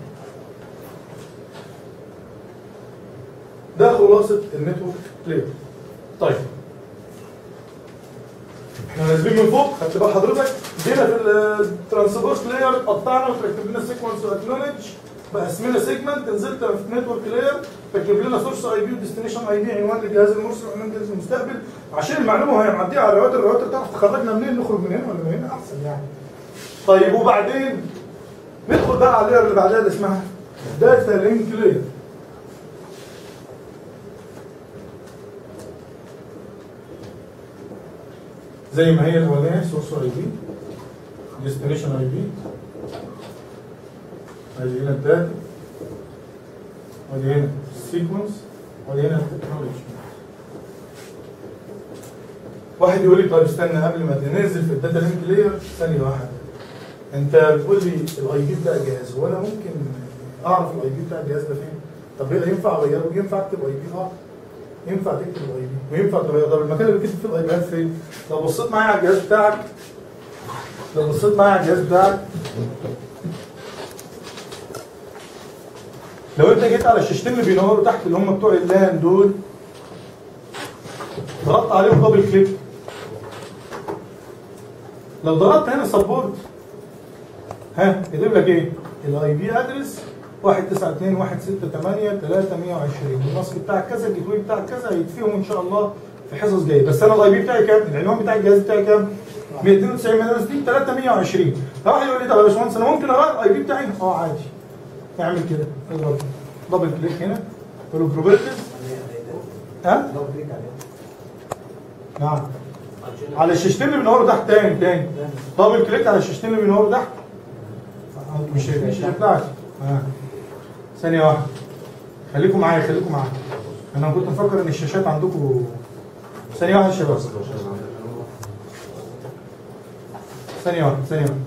ده خلاصة النتورك لاير طيب احنا نازلين من فوق خدت بال حضرتك جينا في الترانسبورت لاير قطعنا وتركب لنا سيكونس واكنولج بقسمنا سيجمنت نزلت في نتورك لاير تركب لنا سورس اي بي وديستنيشن اي بي عنوان للجهاز المرسل وعنوان للجهاز المستقبل عشان المعلومه وهي معديه على الرواتر الرواتر تعرف تخرجنا منين نخرج من هنا ولا من هنا احسن يعني طيب وبعدين ندخل بقى على اللاير اللي بعدها اللي اسمها داتا لينك لاير زي ما هي الاولانيه سورس اي بي ديستنيشن اي بي ادي هنا الداتا ادي هنا السيكونس ادي هنا التكنولوجي واحد يقول لي طيب استنى قبل ما تنزل في الداتا لينك لاير ثانيه واحده انت بتقول لي الاي بي بتاع الجهاز وانا ممكن اعرف الاي بي بتاع الجهاز ده فين طب إيه ينفع اغيره ينفع اكتب اي بي اه ينفع تكتب الاي بي وينفع تغيره طب المكان اللي بتكتب فيه الاي بيات فين لو بصيت معايا على الجهاز بتاعك لو بصيت معايا على الجهاز بتاعك لو انت جيت على الشاشتين اللي بينوروا تحت اللي هم بتوع اللان دول ضغطت عليهم دبل كليك لو ضغطت هنا سبورت ها يجيب لك ايه؟ الاي بي ادرس 192 168 320 الماسك بتاعك كذا الجيت واي بتاعك كذا هيتفيهم ان شاء الله في حصص جايه بس انا الاي بي بتاعي كام؟ العنوان بتاع الجهاز بتاعي كام؟ 290 مدرس دي 320 فواحد يقول لي طب يا باشمهندس انا ممكن اغير الاي بي بتاعي؟ اه عادي اعمل كده اضغط دبل كليك هنا قول له بروبرتيز ها؟ دبل كليك عليه نعم على الشاشتين اللي بينوروا تحت تاني تاني دبل كليك على الشاشتين اللي بينوروا تحت مش شايفين الشاشه بتاعتي آه. ثانية واحدة خليكم معايا خليكم معايا انا كنت مفكر ان الشاشات عندكم ثانية واحدة يا شباب ثانية واحدة ثانية واحدة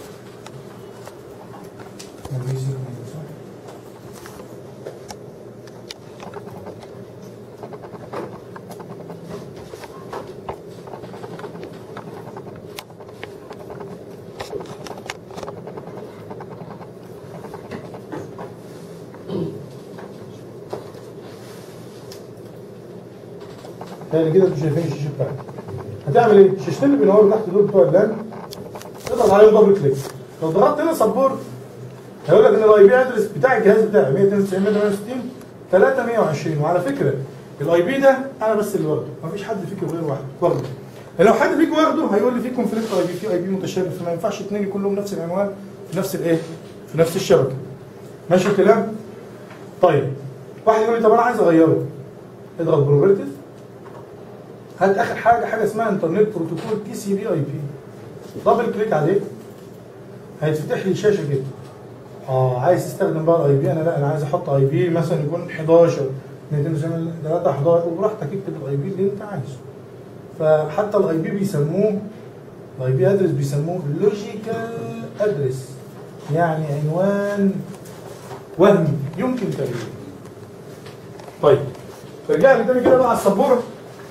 تاني كده انتوا شايفين الشاشه بتاعتك هتعمل ايه؟ الشاشتين اللي بينوروا تحت دول بتوع اللان اضغط عليهم دبل كليك لو ضغطت هنا سبورت هيقول لك ان الاي بي ادرس بتاع الجهاز بتاعي 192 168 320 وعلى فكره الاي بي ده انا بس اللي واخده مفيش حد فيكم غير واحد واخده لو حد فيكم واخده هيقول لي في كونفليكت اي بي في اي بي متشابه فما ينفعش اثنين يكون لهم نفس العنوان في نفس الايه؟ في نفس الشبكه ماشي الكلام؟ طيب واحد يقول لي طب انا عايز اغيره اضغط بروبرتيز هات اخر حاجه حاجه اسمها انترنت بروتوكول تي سي بي اي بي دبل كليك عليه هيتفتح لي شاشه كده اه عايز تستخدم بقى الاي بي انا لا انا عايز احط اي بي مثلا يكون 11 200 3 11 وبراحتك اكتب الاي بي اللي انت عايزه فحتى الاي بي بيسموه الاي بي ادرس بيسموه لوجيكال ادرس يعني عنوان وهمي يمكن تغييره طيب رجع لي تاني كده بقى على السبوره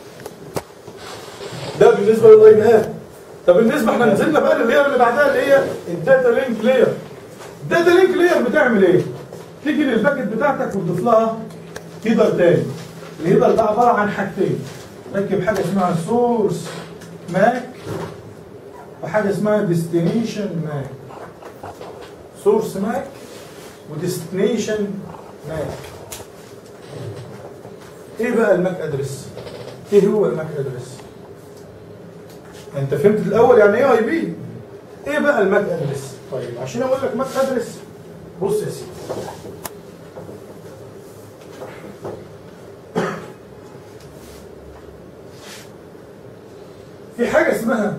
ده بالنسبه للاي بيات طب بالنسبه احنا نزلنا بقى لللاير اللي بعدها اللي هي الداتا لينك لاير الداتا لينك لاير بتعمل ايه؟ تيجي للباكت بتاعتك وتضيف لها هيدر تاني الهيدر ده عباره عن حاجتين ركب حاجه اسمها سورس ماك وحاجه اسمها ديستنيشن ماك سورس ماك وديستنيشن ماك ايه بقى الماك ادرس؟ ايه هو الماك ادرس؟ انت فهمت الاول يعني ايه اي بي ايه بقى الماك ادرس طيب عشان اقول لك ماك ادرس بص يا سيدي في حاجه اسمها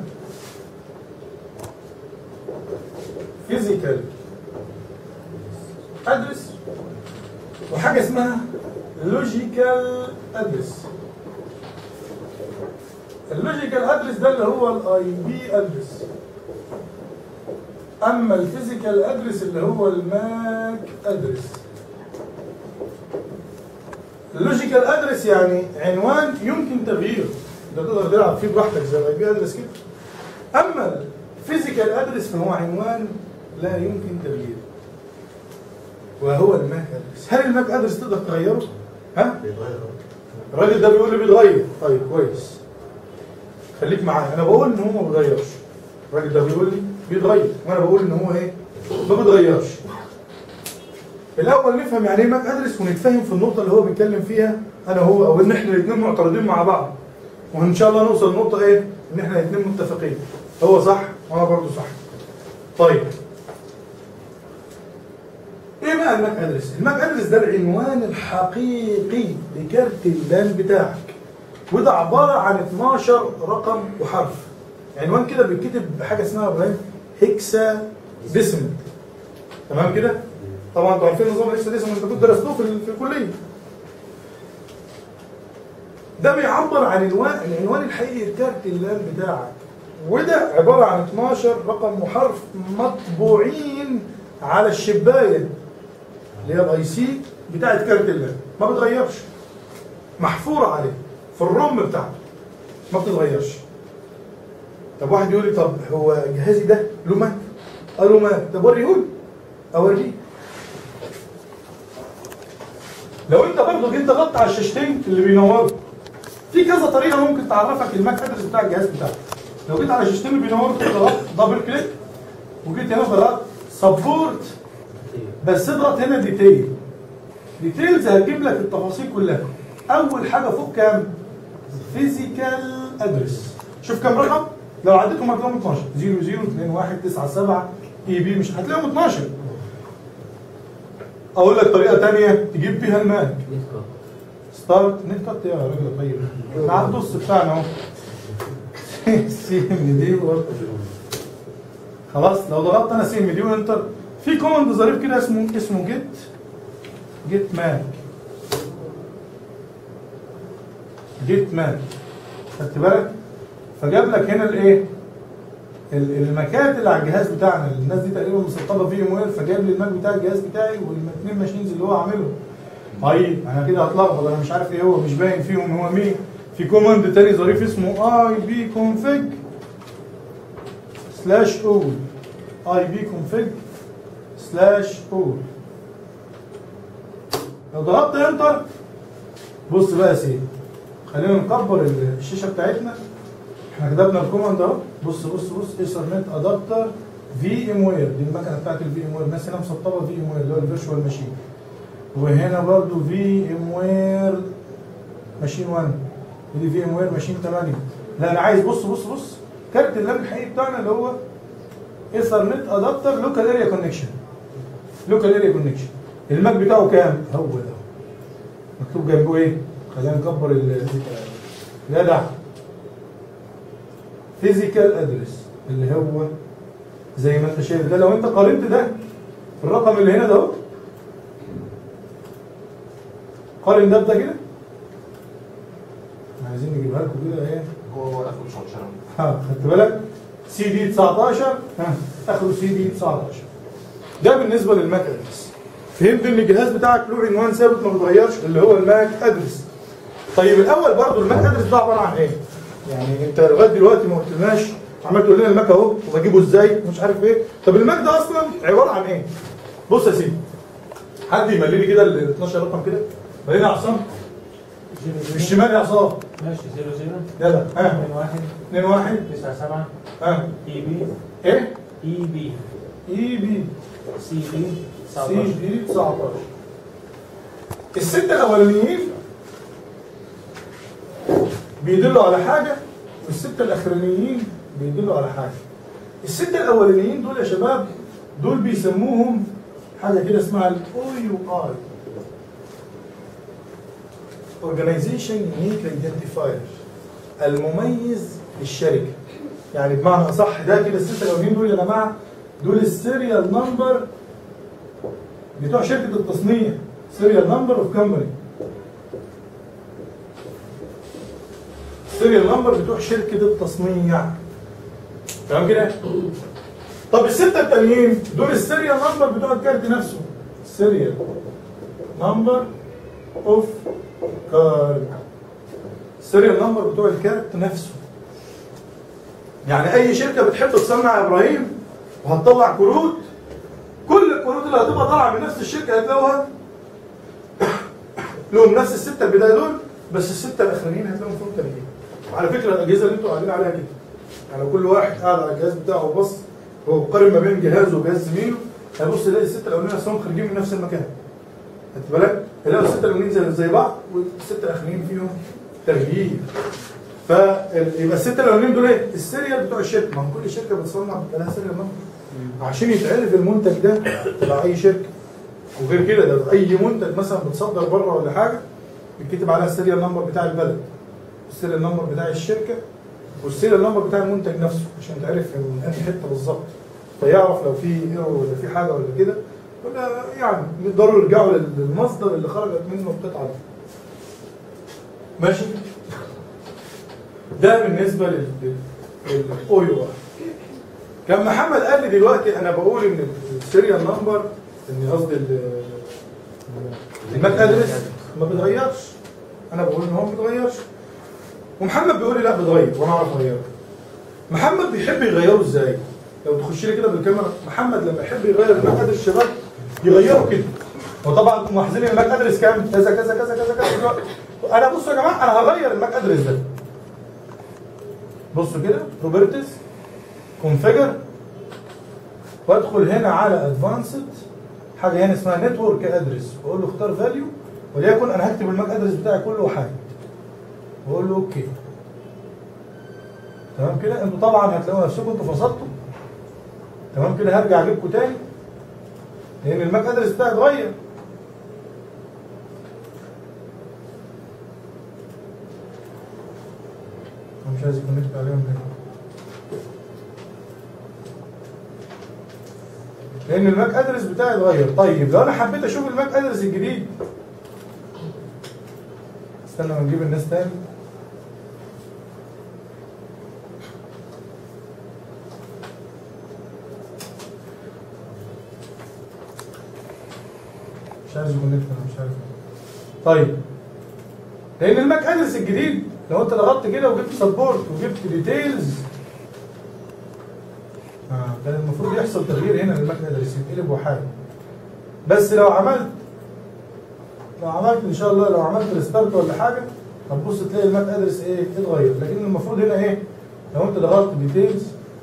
فيزيكال ادرس وحاجه اسمها لوجيكال ادرس اللوجيكال ادرس ده اللي هو الاي بي ادرس اما الفيزيكال ادرس اللي هو الماك ادرس اللوجيكال ادرس يعني عنوان يمكن تغييره ده تقدر تلعب فيه براحتك زي الاي بي ادرس كده اما الفيزيكال ادرس فهو عنوان لا يمكن تغييره وهو الماك ادرس هل الماك ادرس تقدر تغيره ها بيتغير الراجل ده بيقول لي بيتغير طيب كويس خليك معايا انا بقول ان هو ما بيتغيرش الراجل ده بيقول لي بيتغير وانا بقول ان هو ايه ما بيتغيرش الاول نفهم يعني ايه ماك ادرس ونتفاهم في النقطه اللي هو بيتكلم فيها انا وهو او ان احنا الاثنين معترضين مع بعض وان شاء الله نوصل لنقطه ايه ان احنا الاثنين متفقين هو صح وانا برضه صح طيب ايه بقى الماك ادرس الماك ادرس ده العنوان الحقيقي لكارت اللان بتاعك وده عباره عن 12 رقم وحرف عنوان كده بيتكتب بحاجه اسمها يا ابراهيم هيكسا ديسمال تمام كده طبعا انتوا عارفين نظام الهيكسا ديسمال انتوا كنتوا درستوه في, ال- في الكليه ده بيعبر عن عنوان العنوان الحقيقي لكارت اللان بتاعك وده عباره عن 12 رقم وحرف مطبوعين على الشبايه اللي هي الاي سي بتاعت كارت اللاب ما بتغيرش محفوره عليه في الرم بتاعته ما بتتغيرش طب واحد يقول لي طب هو جهازي ده له ماك؟ قالوا ماك طب وريهولي اوريك لو انت برضه جيت ضغطت على الشاشتين اللي بينوروا في كذا طريقه ممكن تعرفك الماك ادرس بتاع الجهاز بتاعك لو جيت على الشاشتين اللي بينوروا ضغطت دبل كليك وجيت هنا ضغطت سبورت بس اضغط هنا ديتيل ديتيلز هتجيب لك التفاصيل كلها اول حاجه فوق كام فيزيكال ادرس شوف كام رقم لو عديتهم هتلاقيهم 12 0 0 2 1 9 7 اي بي مش هتلاقيهم 12 اقول لك طريقه ثانيه تجيب بيها الماك نت كات ستارت نت كات يا راجل طيب احنا على النص بتاعنا اهو سي ام دي و- خلاص لو ضغطت انا سي ام دي وانتر في كوماند ظريف كده اسمه اسمه جيت جيت ماك جيت ماك خدت بالك فجاب لك هنا الايه ال- الماكات اللي على الجهاز بتاعنا الناس دي تقريبا مسطبه في ام وير فجاب لي الماك بتاع الجهاز بتاعي والاثنين ماشينز اللي هو عاملهم طيب انا كده هتلخبط انا مش عارف ايه هو مش باين فيهم هو مين في كوماند تاني ظريف اسمه اي بي كونفيج سلاش اول اي بي كونفيج سلاش اول لو ضغطت انتر بص بقى يا سيدي خلينا نكبر الشاشه بتاعتنا احنا كتبنا الكوماند اهو بص بص بص ايثرنت ادابتر في ام وير دي المكنه بتاعت الفي ام وير الناس هنا مسطبه في ام وير اللي هو الفيرتشوال ماشين وهنا برضو في ام وير ماشين 1 ودي في ام وير ماشين 8 لا انا عايز بص بص بص كارت اللاب الحقيقي بتاعنا اللي هو ايثرنت ادابتر لوكال اريا كونكشن لوكال اريا كونكشن الماك بتاعه كام؟ هو ده مكتوب جنبه ايه؟ خلينا نكبر ال جدع فيزيكال ادرس اللي هو زي ما انت شايف ده لو انت قارنت ده في الرقم اللي هنا ده اهو قارن ده بده كده عايزين نجيبها لكم كده ايه هو هو اخره مش هتشرب ها خدت بالك سي دي 19 ها اخره سي دي 19 ده بالنسبه للماك ادرس فهمت ان الجهاز بتاعك له عنوان ثابت ما بيتغيرش اللي هو الماك ادرس طيب الاول برضو الماك ادرس ده عباره عن ايه يعني انت لغايه دلوقتي ما قلتلناش عمال تقول لنا الماك اهو وبجيبه ازاي ومش عارف ايه طب الماك ده اصلا عباره عن ايه بص يا سيدي حد يملي لي كده ال 12 رقم كده ملينا يا عصام بالشمال يا عصام ماشي 0 0 يلا ها 2 1 2 1 9 7 ها اي بي ايه اي بي اي بي سي بي سي 19 دي 19 الستة الأولانيين بيدلوا على حاجة والستة الأخرانيين بيدلوا على حاجة الستة الأولانيين دول يا شباب دول بيسموهم حاجة كده اسمها الاو يو اي Organization Unique Identifier المميز للشركة يعني بمعنى أصح ده كده الستة الأولانيين دول يا جماعة دول السيريال نمبر بتوع شركة التصنيع سيريال نمبر اوف كمباني سيريال نمبر بتوع شركة التصنيع تمام كده؟ طب الستة التانيين دول السيريال نمبر بتوع الكارت نفسه سيريال نمبر اوف كارد السيريال نمبر بتوع الكارت نفسه يعني اي شركة بتحب تصنع يا ابراهيم وهتطلع كروت كل الكروت اللي هتبقى طالعه من نفس الشركه هتلاقوها لهم نفس السته البدايه دول بس السته الاخرانيين هتلاقيهم فيهم تغيير وعلى فكره الاجهزه اللي انتوا قاعدين عليها كده يعني لو كل واحد قاعد على الجهاز بتاعه وبص هو قارن ما بين جهازه وجهاز زميله هيبص يلاقي السته الاولانيين اصلا خارجين من نفس المكان خدت بالك؟ يلاقوا السته الاولانيين زي زي بعض والسته الاخرانيين فيهم تغيير فيبقى السته الاولانيين دول ايه؟ السيريال بتوع الشركه ما هو كل شركه بتصنع بيبقى لها سيريال نمبر عشان يتعرف المنتج ده تبع اي شركه وغير كده ده اي منتج مثلا بتصدر بره ولا حاجه بيتكتب عليها السيريال نمبر بتاع البلد والسيريال نمبر بتاع الشركه والسيريال نمبر بتاع المنتج نفسه عشان تعرف من انهي حته بالظبط فيعرف لو في ايرور ولا في حاجه ولا كده ولا يعني يقدروا يرجعوا للمصدر اللي خرجت منه القطعه دي ماشي ده بالنسبه لل الاو يو ار كان محمد قال لي دلوقتي انا بقول ان السيريال نمبر ان قصدي ال- الماك ادرس ما بيتغيرش انا بقول ان هو ما بيتغيرش ومحمد بيقول لي لا بيتغير وانا اعرف اغيره محمد بيحب يغيره ازاي لو تخش لي كده بالكاميرا محمد لما يحب يغير الماك ادرس الشباب يغيره كده وطبعا ملاحظين الماك ادرس كام كذا كذا كذا كذا كذا دلوقتي. انا بصوا يا جماعه انا هغير الماك ادرس ده بصوا كده بروبرتيز كونفيجر وادخل هنا على ادفانسد حاجه هنا اسمها نتورك ادرس واقول له اختار فاليو وليكن انا هكتب الماك ادرس بتاعي كله وحاجه واقول له اوكي تمام كده انتوا طبعا هتلاقوا نفسكم انتوا فصلتوا تمام كده هرجع اجيبكم تاني لان الماك ادرس بتاعي اتغير أنا مش عايز يكونكت عليهم ليه لان الماك ادرس بتاعي اتغير طيب لو انا حبيت اشوف الماك ادرس الجديد استنى ما نجيب الناس تاني مش عايز يكونكت انا مش عارف طيب لان الماك ادرس الجديد لو انت ضغطت كده وجبت سبورت وجبت ديتيلز آه كان المفروض يحصل تغيير هنا للماك ادرس يتقلب وحاجه بس لو عملت لو عملت ان شاء الله لو عملت ريستارت ولا حاجه هتبص تلاقي الماك ادرس ايه اتغير لكن المفروض هنا ايه لو انت ضغطت ديتيلز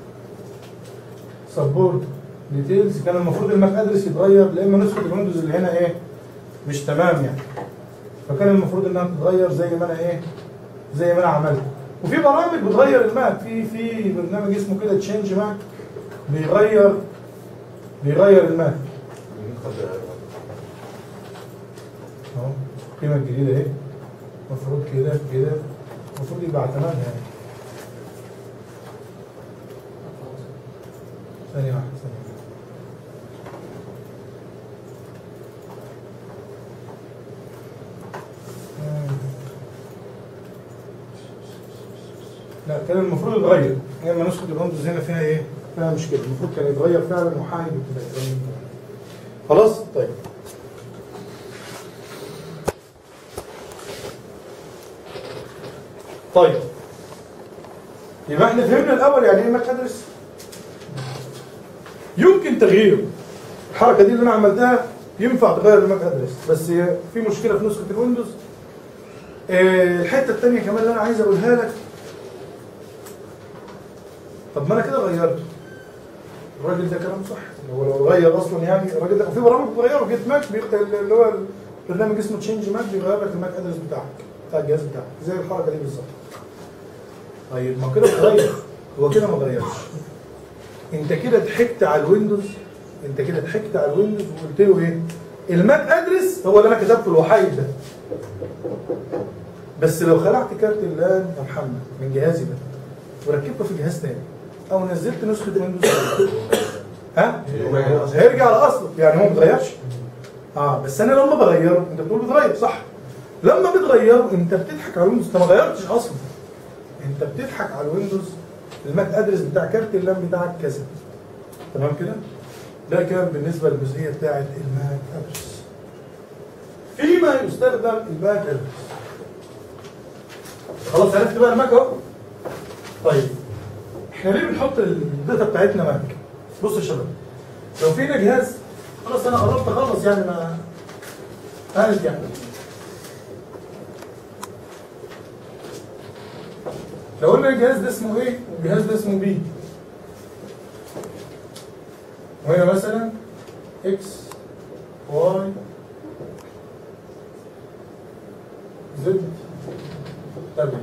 سبورت ديتيلز كان المفروض الماك ادرس يتغير لان نسخه الويندوز اللي هنا ايه مش تمام يعني فكان المفروض انها تتغير زي ما انا ايه زي ما انا عملت وفي برامج بتغير الماك في في برنامج اسمه كده تشينج ماك بيغير بيغير الماك اهو القيمه الجديده اهي المفروض كده كده المفروض يبقى تمام يعني ثانيه واحده ثانيه واحدة. لا كان المفروض يتغير لما نسخه الويندوز هنا فيها ايه؟ فيها مشكله المفروض كان يتغير فعلا وحاجه كده خلاص طيب طيب يبقى احنا فهمنا الاول يعني ايه ماك ادرس يمكن تغييره الحركه دي اللي انا عملتها ينفع تغير الماك ادرس بس في مشكله في نسخه الويندوز آه، الحته الثانيه كمان اللي انا عايز اقولها لك طب ما انا كده غيرته الراجل ده كلام صح هو لو غير اصلا يعني الراجل ده في برامج بتغيره جيت ماك بيغ- اللي هو البرنامج اسمه تشينج ماك بيغير لك الماك ادرس بتاعك بتاع الجهاز بتاعك زي الحركه دي بالظبط طيب ما كده اتغير هو كده ما غيرش انت كده ضحكت على الويندوز انت كده ضحكت على الويندوز وقلت له ايه الماك ادرس هو اللي انا كتبته الوحيد ده بس لو خلعت كارت اللان يا محمد من جهازي ده وركبته في جهاز تاني او نزلت نسخه ويندوز تاني، ها هيرجع لاصله يعني هو ما بيتغيرش اه بس انا لما بغيره انت بتقول بيتغير صح لما بتغيره انت بتضحك على الويندوز انت ما غيرتش اصلا انت بتضحك على الويندوز الماك ادرس بتاع كارت اللان بتاعك كذا تمام كده ده كان بالنسبه للجزئيه بتاعه الماك ادرس فيما يستخدم الماك ادرس خلاص عرفت بقى الماك اهو طيب احنا ليه بنحط الداتا بتاعتنا ماك بصوا يا شباب لو فينا جهاز خلاص انا قربت اخلص يعني ما هانت يعني لو قلنا الجهاز ده اسمه ايه والجهاز ده اسمه بي وهنا مثلا اكس واي زد تمام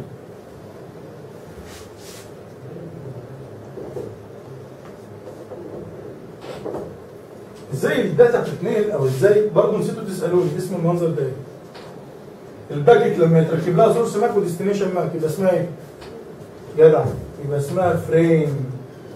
ازاي الداتا بتتنقل او ازاي برضه نسيتوا تسالوني اسم المنظر ده ايه الباكت لما يتركب لها سورس ماك وديستنيشن ماك يبقى اسمها ايه جدع يبقى اسمها فريم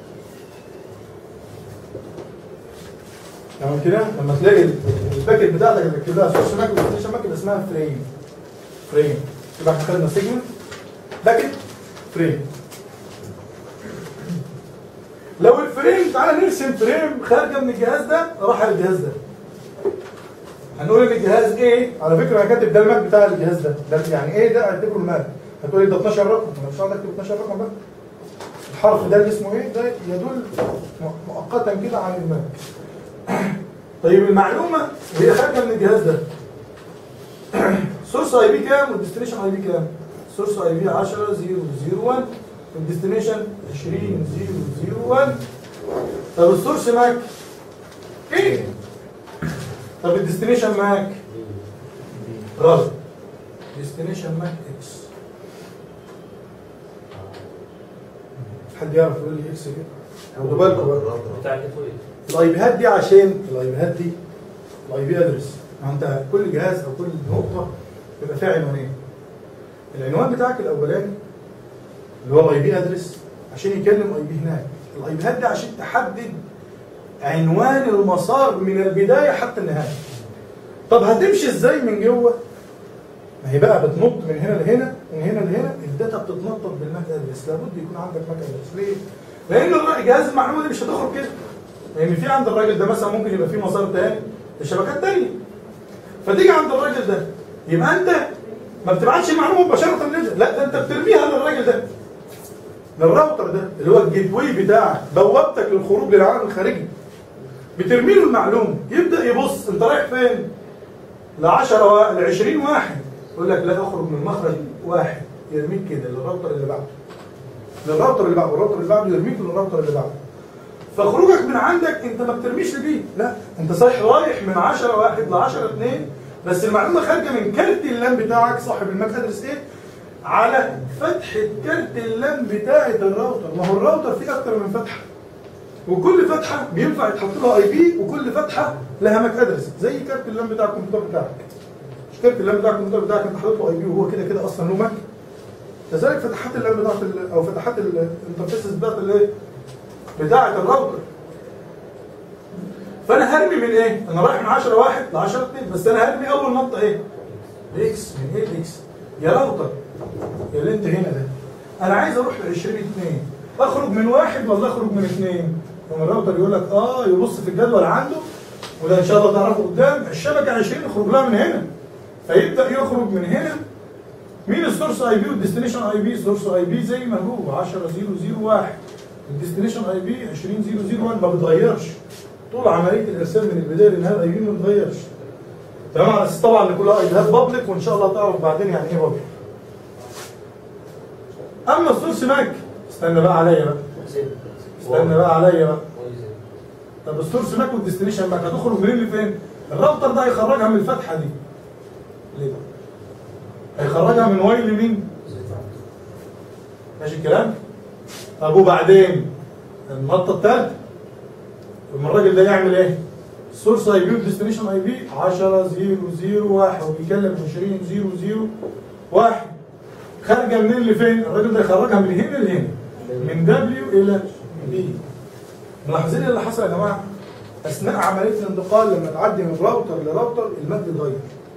تمام كده لما تلاقي الباكت بتاعتك اللي تركب لها سورس ماك وديستنيشن ماك يبقى اسمها فريم فريم يبقى احنا خدنا سيجمنت باكت فريم لو الفريم تعالى نرسم فريم خارجه من الجهاز ده راح على الجهاز ده هنقول ان الجهاز ايه على فكره انا كاتب ده الماك بتاع الجهاز ده ده يعني ايه ده اعتبره الماك هتقول لي ده 12 رقم انا مش هقعد اكتب 12 رقم بقى الحرف ده اللي اسمه ايه ده يدل م- مؤقتا كده عن الماك طيب المعلومه وهي خارجه من الجهاز ده سورس اي بي كام والديستنيشن اي بي كام سورس اي بي 10001 والديستنيشن 20001 طب السورس ماك ايه طب الديستنيشن ماك غلط ديستنيشن ماك اكس حد يعرف يقول لي اكس كده خدوا بالكم بقى بتاع التفويض الاي بيهات دي عشان الاي بيهات دي الاي بي ادرس ما انت كل جهاز او كل نقطه بيبقى فيها عنوانين العنوان بتاعك الاولاني اللي هو الاي بي ادرس عشان يكلم اي بي هناك الاي بيهات دي عشان تحدد عنوان المسار من البدايه حتى النهايه طب هتمشي ازاي من جوه ما هي بقى بتنط من هنا لهنا من هنا لهنا الداتا بتتنطط بالماك ادرس لابد يكون عندك ماك ادرس ليه؟ لان الر- جهاز المعلومه دي مش هتخرج كده لان في عند الراجل ده مثلا ممكن يبقى في مسار تاني لشبكات تانية فتيجي عند الراجل ده يبقى انت ما بتبعتش المعلومه مباشره لده لا ده انت بترميها للراجل ده للراوتر ده اللي هو الجيت واي بتاعك بوابتك للخروج للعالم الخارجي بترمي له المعلومه يبدا يبص انت رايح فين ل 10 و... ل 20 واحد يقول لك لا اخرج من مخرج واحد يرميك كده للراوتر اللي بعده للراوتر اللي بعده الراوتر اللي بعده يرميك للراوتر اللي بعده فخروجك من عندك انت ما بترميش لبيه لا انت صحيح رايح من 10 واحد ل 10 2 بس المعلومه خارجه من كارت اللان بتاعك صاحب الماك ادرس ايه على فتحه كارت اللان بتاعه الراوتر ما هو الراوتر فيه اكتر من فتحه وكل فتحه بينفع يتحط لها اي بي وكل فتحه لها ماك ادرس زي كارت اللان بتاع الكمبيوتر بتاعك مش كارت اللان بتاع الكمبيوتر بتاعك انت حاطط له اي بي وهو كده كده اصلا له ماك كذلك فتحات اللان بتاعت ال- او فتحات الانترفيسز بتاعت الايه بتاعت الراوتر فانا هرمي من ايه؟ انا رايح من 10 واحد ل 10 2 بس انا هرمي اول نقطه ايه؟ اكس من ايه الاكس؟ يا راوتر يا اللي انت هنا ده انا عايز اروح ل 20 2 اخرج من واحد ولا اخرج من اثنين؟ يوم الراوتر يقول لك اه يبص في الجدول عنده وده ان شاء الله تعرفه قدام الشبكه 20 يخرج لها من هنا فيبدا يخرج من هنا مين السورس اي بي والديستنيشن اي بي سورس اي بي زي ما هو 10001 الديستنيشن اي بي 20001 ما بتغيرش طول عمليه الارسال من البدايه للنهايه الاي بي ما بتغيرش تمام على اساس طبعا ان كلها ايديهات بابليك وان شاء الله تعرف بعدين يعني ايه بابليك اما السورس ماك استنى بقى عليا بقى زين استنى بقى عليا بقى زين طب السورس ماك والديستنيشن ماك هتخرج منين لفين؟ الراوتر ده هيخرجها من الفتحه دي ليه؟ هيخرجها من واي لمين؟ ماشي الكلام؟ طب وبعدين النقطة الثالثة لما الراجل ده يعمل ايه؟ السورس اي بي والديستنيشن اي بي 10 0 0 1 وبيكلم 20 0 0 1 خارجة منين لفين؟ الراجل ده يخرجها من هنا لهنا من دبليو الى بي ملاحظين اللي حصل يا جماعة؟ أثناء عملية الانتقال لما تعدي من راوتر لراوتر المد بيتغير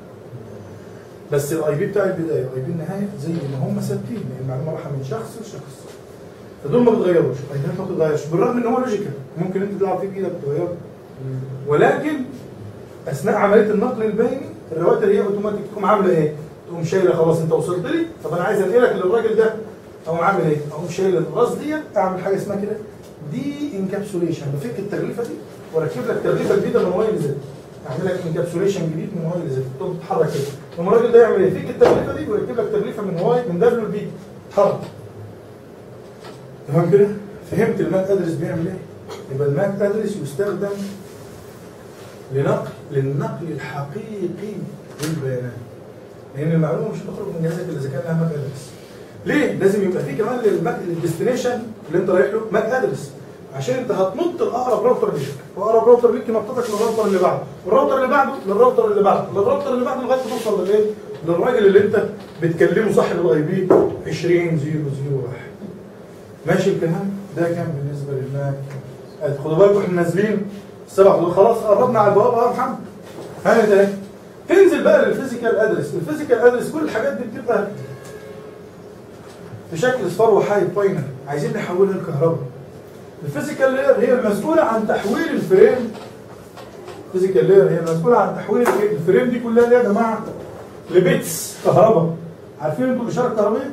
بس الاي بي بتاع البدايه والاي بي النهايه زي ما هم ثابتين لان المعلومه رايحه من شخص لشخص فدول ما بيتغيروش الايبيات ما بتتغيرش بالرغم ان هو لوجيكال ممكن انت تلعب فيه بايدك تغيره ولكن اثناء عمليه النقل البيني الرواتر هي اوتوماتيك تقوم عامله ايه؟ تقوم شايله خلاص انت وصلت لي طب انا عايز انقلك للراجل ده اقوم عامل ايه؟ اقوم شايل الراس دي اعمل حاجه اسمها كده دي انكابسوليشن بفك التغليفه دي واركب لك تغليفه جديده من واي لزد اعمل لك انكابسوليشن جديد من واي لزد تقوم تتحرك كده ثم الراجل ده يعمل ايه؟ يفك التغليفه دي ويركب لك تغليفه من واي من دبليو لبي تتحرك تمام كده؟ فهمت الماك ادرس بيعمل ايه؟ يبقى الماك ادرس يستخدم لنقل للنقل الحقيقي للبيانات لان المعلومه مش هتخرج من جهازك الا اذا كان لها ماك ادرس ليه؟ لازم يبقى في كمان للماك للديستنيشن اللي انت رايح له ماك ادرس عشان انت هتنط الاقرب راوتر ليك واقرب راوتر ليك نطتك للراوتر اللي بعده والراوتر اللي بعده للراوتر اللي بعده للراوتر اللي بعده لغايه ما توصل للايه؟ للراجل اللي انت بتكلمه صاحب الاي بي 20001 ماشي الكلام ده كان بالنسبه للماك ادي خدوا بالكم احنا نازلين السبع حدود خلاص قربنا على البوابه يا محمد هانت اهي تنزل بقى للفيزيكال ادرس الفيزيكال ادرس كل الحاجات دي بتبقى بشكل اصفار وحايد باينه عايزين نحولها لكهرباء الفيزيكال لاير هي المسؤوله عن تحويل الفريم الفيزيكال لاير هي المسؤوله عن تحويل الفريم دي كلها دي يا جماعه لبيتس كهرباء عارفين انتوا الاشاره الكهربائيه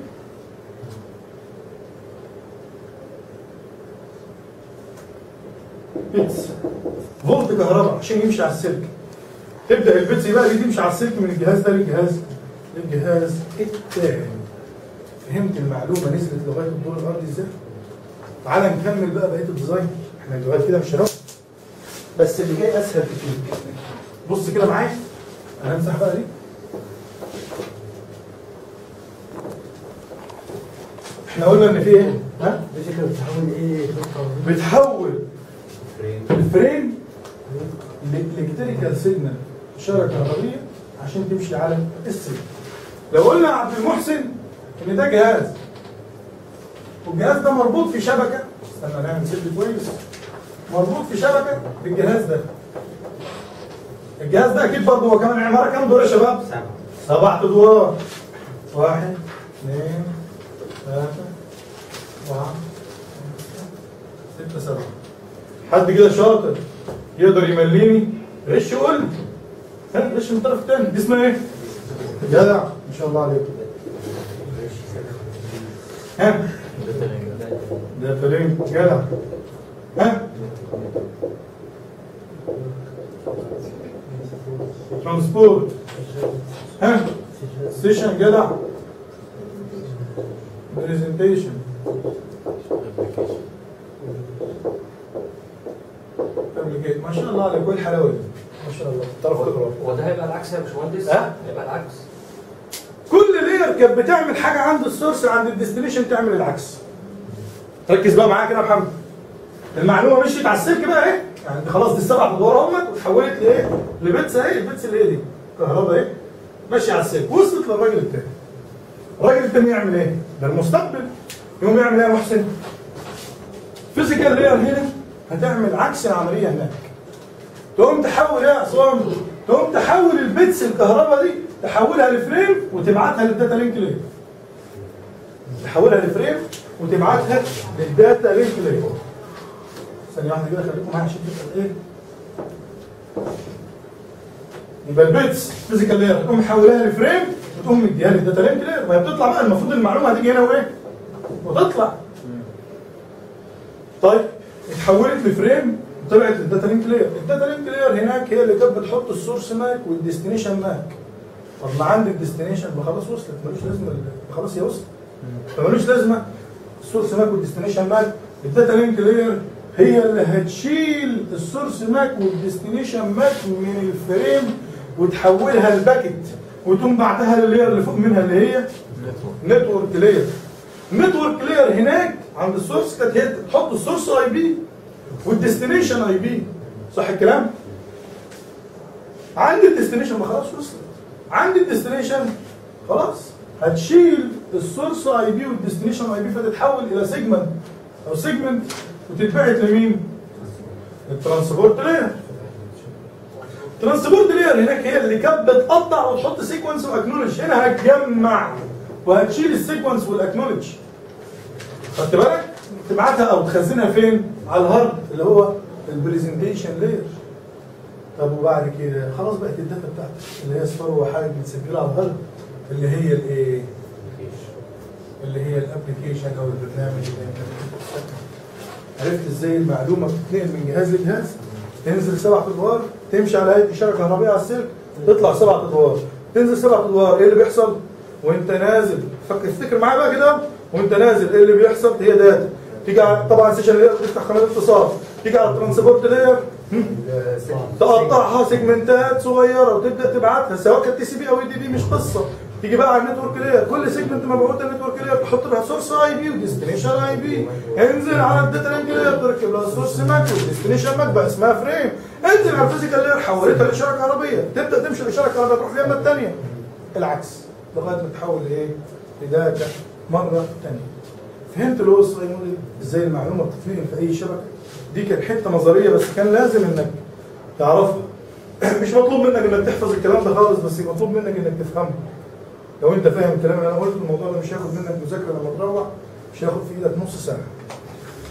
بيتس فولت كهرباء عشان يمشي على السلك تبدا البيتس بقى دي تمشي على السلك من الجهاز ده للجهاز للجهاز التاني فهمت المعلومه نزلت لغايه الدور الارضي ازاي؟ تعالى نكمل بقى بقيه الديزاين احنا لغايه كده مش هنقف بس اللي جاي اسهل كتير بص كده معايا انا همسح بقى دي احنا قلنا ان في ايه؟ ها؟ الفيزيكال بتحول ايه؟ بتحول فريم الفريم الالكتريكال سيجنال اشاره كهربائيه عشان تمشي على السلك لو قلنا يا عبد المحسن ان ده جهاز والجهاز ده مربوط في شبكه استنى نعمل سلك كويس مربوط في شبكه بالجهاز ده الجهاز ده اكيد برضه هو كمان عماره كام دور يا شباب؟ سبعة سبع ادوار واحد اثنين ثلاثة أربعة خمسة، ستة سبعة حد كده شاطر يقدر يمليني غش قول لي ها غش من الطرف الثاني دي اسمها ايه؟ جدع ما شاء الله عليك ها ده فلين جدع ها ترانسبورت ها سيشن جدع برزنتيشن ما شاء الله عليك كل حلاوه دي ما شاء الله طرف تقرا هو ده هيبقى العكس يا باشمهندس؟ ها؟ هيبقى العكس كل لير كانت بتعمل حاجه عند السورس عند الديستنيشن تعمل العكس ركز بقى معايا كده يا محمد المعلومه مشيت على السلك بقى ايه يعني دي خلاص دي السبع ادوار اهمت وتحولت لايه لبيتس اهي البيتس اللي هي دي كهرباء ايه ماشيه على السلك وصلت للراجل التاني الراجل التاني يعمل ايه ده المستقبل يقوم يعمل ايه يا محسن فيزيكال لير هنا هتعمل عكس العمليه هناك تقوم تحول ايه يا عصام تقوم تحول البيتس الكهرباء دي تحولها لفريم وتبعتها للداتا لينك ليه تحولها لفريم وتبعتها للداتا لينك ليه ثانيه واحده كده خليكم معايا عشان تبقى ايه يبقى البيتس فيزيكال لاير تقوم محولها لفريم وتقوم مديها للداتا لينك ليه ما هي بتطلع بقى المفروض المعلومه هتيجي هنا وايه وتطلع طيب اتحولت لفريم وطلعت للداتا لينك لاير الداتا لينك لاير هناك هي اللي كانت بتحط السورس ماك والديستنيشن ماك طب ما عند الديستنيشن ما خلاص وصلت ملوش لازمه ال- خلاص هي وصلت فملوش لازمه السورس ماك والديستنيشن ماك الداتا لينك لاير هي اللي هتشيل السورس ماك والديستنيشن ماك من الفريم وتحولها لباكت وتقوم بعدها لللاير اللي فوق منها اللي هي نتورك لاير نتورك لاير هناك عند السورس كانت هي تحط السورس اي بي والديستنيشن اي بي صح الكلام؟ عند الديستنيشن ما خلاص وصلت عند الديستنيشن خلاص هتشيل السورس اي بي والديستنيشن اي بي فتتحول الى سيجمنت او سيجمنت وتتبعت لمين؟ الترانسبورت لاير الترانسبورت لاير هناك هي اللي كانت بتقطع وتحط سيكونس واكنولج هنا هتجمع وهتشيل السيكونس والاكنولج خدت بالك؟ تبعتها او تخزنها فين؟ على الهارد اللي هو البرزنتيشن لاير طب وبعد كده خلاص بقت الداتا بتاعتك اللي هي صفر وحاجه متسجله على الهارد اللي هي الايه؟ اللي هي الابلكيشن او البرنامج اللي انت بتستخدمه. عرفت ازاي المعلومه بتتنقل من جهاز لجهاز تنزل سبع ادوار تمشي على هيئه اشاره كهربائيه على السلك تطلع سبع ادوار تنزل سبع ادوار ايه اللي بيحصل وانت نازل فكر افتكر معايا بقى كده وانت نازل ايه اللي بيحصل هي داتا تيجي على طبعا سيشن لاير تفتح قناه اتصال تيجي على الترانسبورت لاير تقطعها سيجمنتات صغيره وتبدا تبعتها سواء كانت تي سي بي او اي دي بي مش قصه تيجي بقى على النتورك لاير كل سيجمنت مبعوث النتورك لاير تحط لها سورس اي بي وديستنيشن اي بي انزل على الداتا لينك لاير تركب لها سورس ماك وديستنيشن ماك بقى اسمها فريم انزل على الفيزيكال لاير حولتها لاشاره كهربائيه تبدا تمشي الاشاره الكهربائيه تروح اليمه الثانيه العكس لغايه ما تحول لايه؟ لداتا مره ثانيه فهمت اللي هو الصغير ازاي المعلومه بتتنقل في اي شبكه دي كانت حته نظريه بس كان لازم انك تعرفها مش مطلوب منك انك تحفظ الكلام ده خالص بس مطلوب منك انك تفهمه لو انت فاهم الكلام اللي انا قلته الموضوع ده مش هياخد منك مذاكره لما تروح مش هياخد في ايدك نص ساعه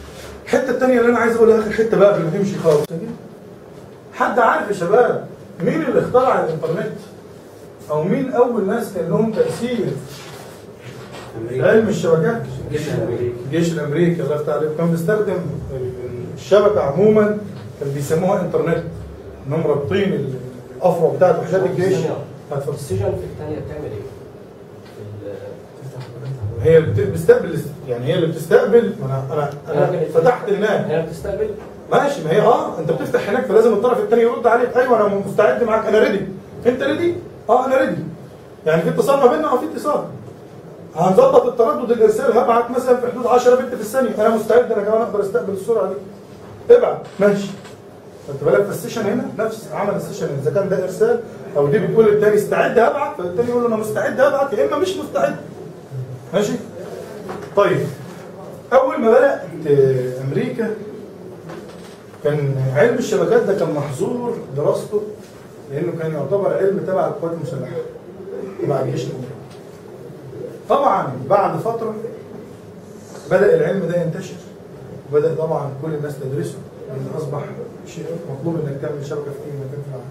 الحته الثانيه اللي انا عايز اقولها اخر حته بقى قبل ما تمشي خالص حد عارف يا شباب مين اللي اخترع الانترنت او مين اول ناس كان لهم تاثير في علم الشبكات الجيش الامريكي الجيش الامريكي الله يفتح عليك كان بيستخدم الشبكه عموما كان بيسموها انترنت انهم رابطين الافرع بتاعت وحدات الجيش هتفضل. السجن في الثانيه بتعمل ايه؟ في ال- هي اللي بت- بتستقبل يعني هي اللي بتستقبل انا انا انا فتحت هناك هنا بتستقبل ماشي ما هي اه انت بتفتح هناك فلازم الطرف الثاني يرد عليك ايوه انا مستعد معاك انا ريدي انت ريدي اه انا ريدي يعني في اتصال ما بيننا اه في اتصال هنظبط التردد الارسال هبعت مثلا في حدود 10 بت في الثانيه انا مستعد انا كمان اقدر استقبل السرعه دي ابعت ماشي خدت بالك في السيشن هنا نفس عمل السيشن اذا كان ده ارسال او دي بتقول للتاني استعد هبعت فالتاني يقول له انا مستعد هبعت يا اما مش مستعد ماشي طيب اول ما بدات آه، امريكا كان علم الشبكات ده كان محظور دراسته لانه كان يعتبر علم تبع القوات المسلحه تبع الجيش الامريكي طبعا بعد فتره بدا العلم ده ينتشر وبدا طبعا كل الناس تدرسه لان اصبح شيء مطلوب انك تعمل شبكه في اي مكان في العالم.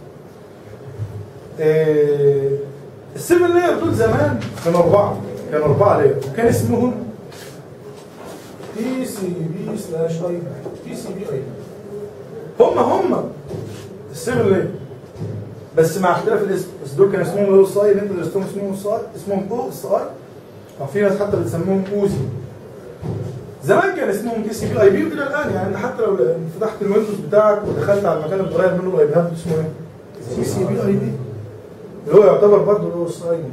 آه، السيفن لاير دول زمان كانوا اربعه كانوا اربعه لاير وكان اسمهم تي سي بي سلاش اي تي سي بي اي هم هم السيفن لاير بس مع اختلاف الاسم بس دول كان اسمهم او اس اي اللي انت درستهم اسمهم اس اي اسمهم او اس اي او في ناس حتى بتسموهم اوزي زمان كان اسمهم تي سي بي اي بي والى الان يعني انت حتى لو فتحت الويندوز بتاعك ودخلت على المكان اللي بتغير منه الاي بيهات اسمه ايه؟ تي سي بي اي بي اللي هو يعتبر برضه الاو اس اي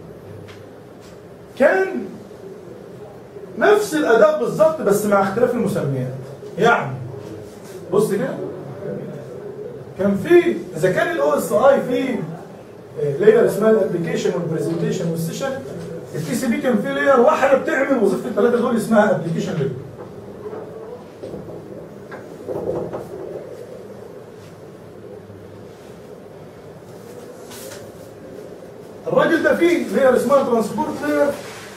كان نفس الاداء بالظبط بس مع اختلاف المسميات يعني بص كده كان في اذا كان الاو اس اي في لاير اسمها الابلكيشن والبرزنتيشن والسيشن التي سي بي كان في لاير واحده بتعمل وظيفه الثلاثه دول اسمها ابلكيشن لاير الراجل ده فيه لاير اسمها ترانسبورت لاير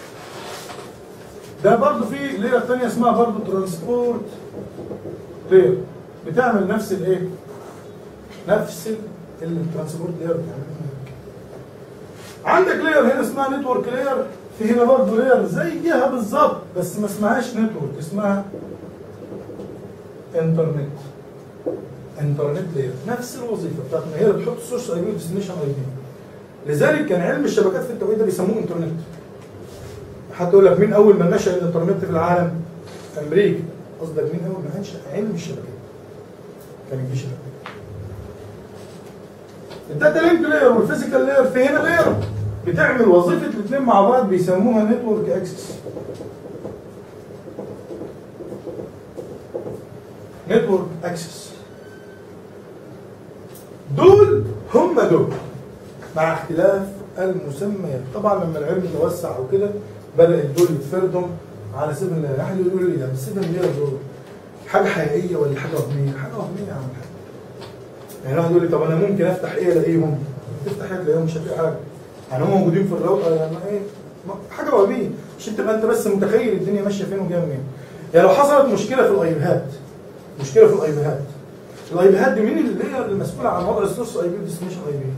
ده برضه فيه لاير ثانيه اسمها برضه ترانسبورت لاير بتعمل نفس الايه؟ نفس الترانسبورت لاير بتعمل عندك لاير هنا اسمها نتورك لاير في هنا برضه لاير زيها بالظبط بس ما اسمهاش نتورك اسمها انترنت انترنت لاير نفس الوظيفه بتاعت ما هي اللي بتحط السورس اي بي وديستنيشن اي بي لذلك كان علم الشبكات في التوقيت ده بيسموه انترنت حتى يقول لك مين اول من نشا الانترنت في العالم امريكا قصدك مين اول من انشا علم الشبكات كان الجيش الامريكي الداتا لينك لاير والفيزيكال لاير في هنا لاير بتعمل وظيفه الاثنين مع بعض بيسموها نتورك اكسس نتورك اكسس دول هم دول مع اختلاف المسميات طبعا لما العلم توسع وكده بدا دول يتفردوا على سيفن لاير احد يقول لي ده السيفن لاير دول حاجه حقيقيه ولا حاجه وهميه حاجه وهميه يا عم الحاج يعني واحد يقول لي طب انا ممكن افتح ايه الاقيهم تفتح ايه تلاقيهم مش هتلاقي حاجه يعني هم موجودين في الراوتر يعني ايه ما- حاجه وهميه عشان تبقى انت بس متخيل الدنيا ماشيه فين وجايه منين يعني لو حصلت مشكله في الايباد مشكله في الايباد الايباد دي مين اللي هي المسؤوله عن وضع السورس اي بي وديستنيشن اي بي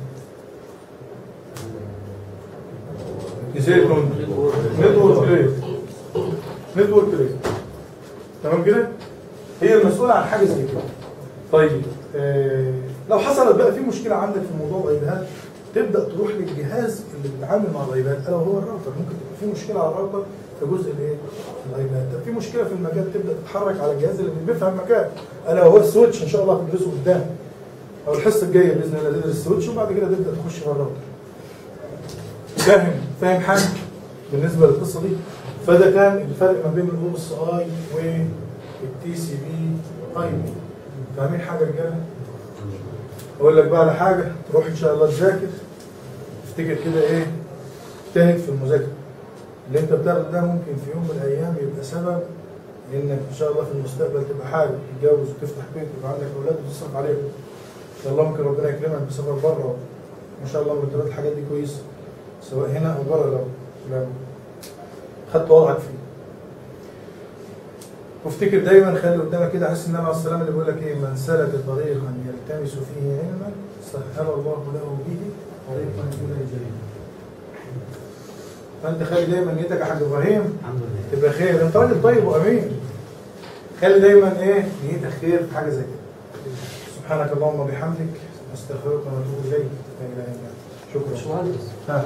ازاي يكون نتورك كريت نتورك كريت تمام كده هي المسؤوله عن حاجه زي كده طيب آه لو حصلت بقى في مشكله عندك في موضوع الايباد تبدا تروح للجهاز اللي بيتعامل مع الايباد الا وهو الراوتر ممكن تبقى في مشكله على الراوتر في جزء الايه؟ الايباد طب في مشكله في المكان تبدا تتحرك على الجهاز اللي بيفهم المكان الا وهو السويتش ان شاء الله هتدرسه قدام او الحصه الجايه باذن الله تدرس السويتش وبعد كده تبدا تخش على الراوتر فاهم فاهم حاجه بالنسبه للقصه دي فده كان الفرق ما بين الاو اس اي والتي سي بي اي بي فاهمين حاجه يا رجاله؟ اقول لك بقى على حاجه تروح ان شاء الله تذاكر تفتكر كده ايه اجتهد في المذاكره اللي انت بتاخده ده ممكن في يوم من الايام يبقى سبب انك ان شاء الله في المستقبل تبقى حاجه تتجوز وتفتح بيت ويبقى عندك اولاد وتصرف عليهم ان شاء الله ممكن ربنا يكرمك بسفر بره ما شاء الله مرتبات الحاجات دي كويسه سواء هنا او بره لو لو خدت وضعك فيه وافتكر دايما خلي قدامك كده حس النبي عليه الصلاه والسلام اللي بيقول لك ايه من سلك طريقا يلتمس فيه علما سهل الله له به طريقا الى الجنه فانت خلي دايما نيتك يا حاج ابراهيم الحمد لله تبقى خير انت راجل طيب وامين خلي دايما ايه نيتك خير في حاجه زي كده سبحانك اللهم وبحمدك نستغفرك ونتوب اليك لا اله الا انت شكرا باشمهندس ها.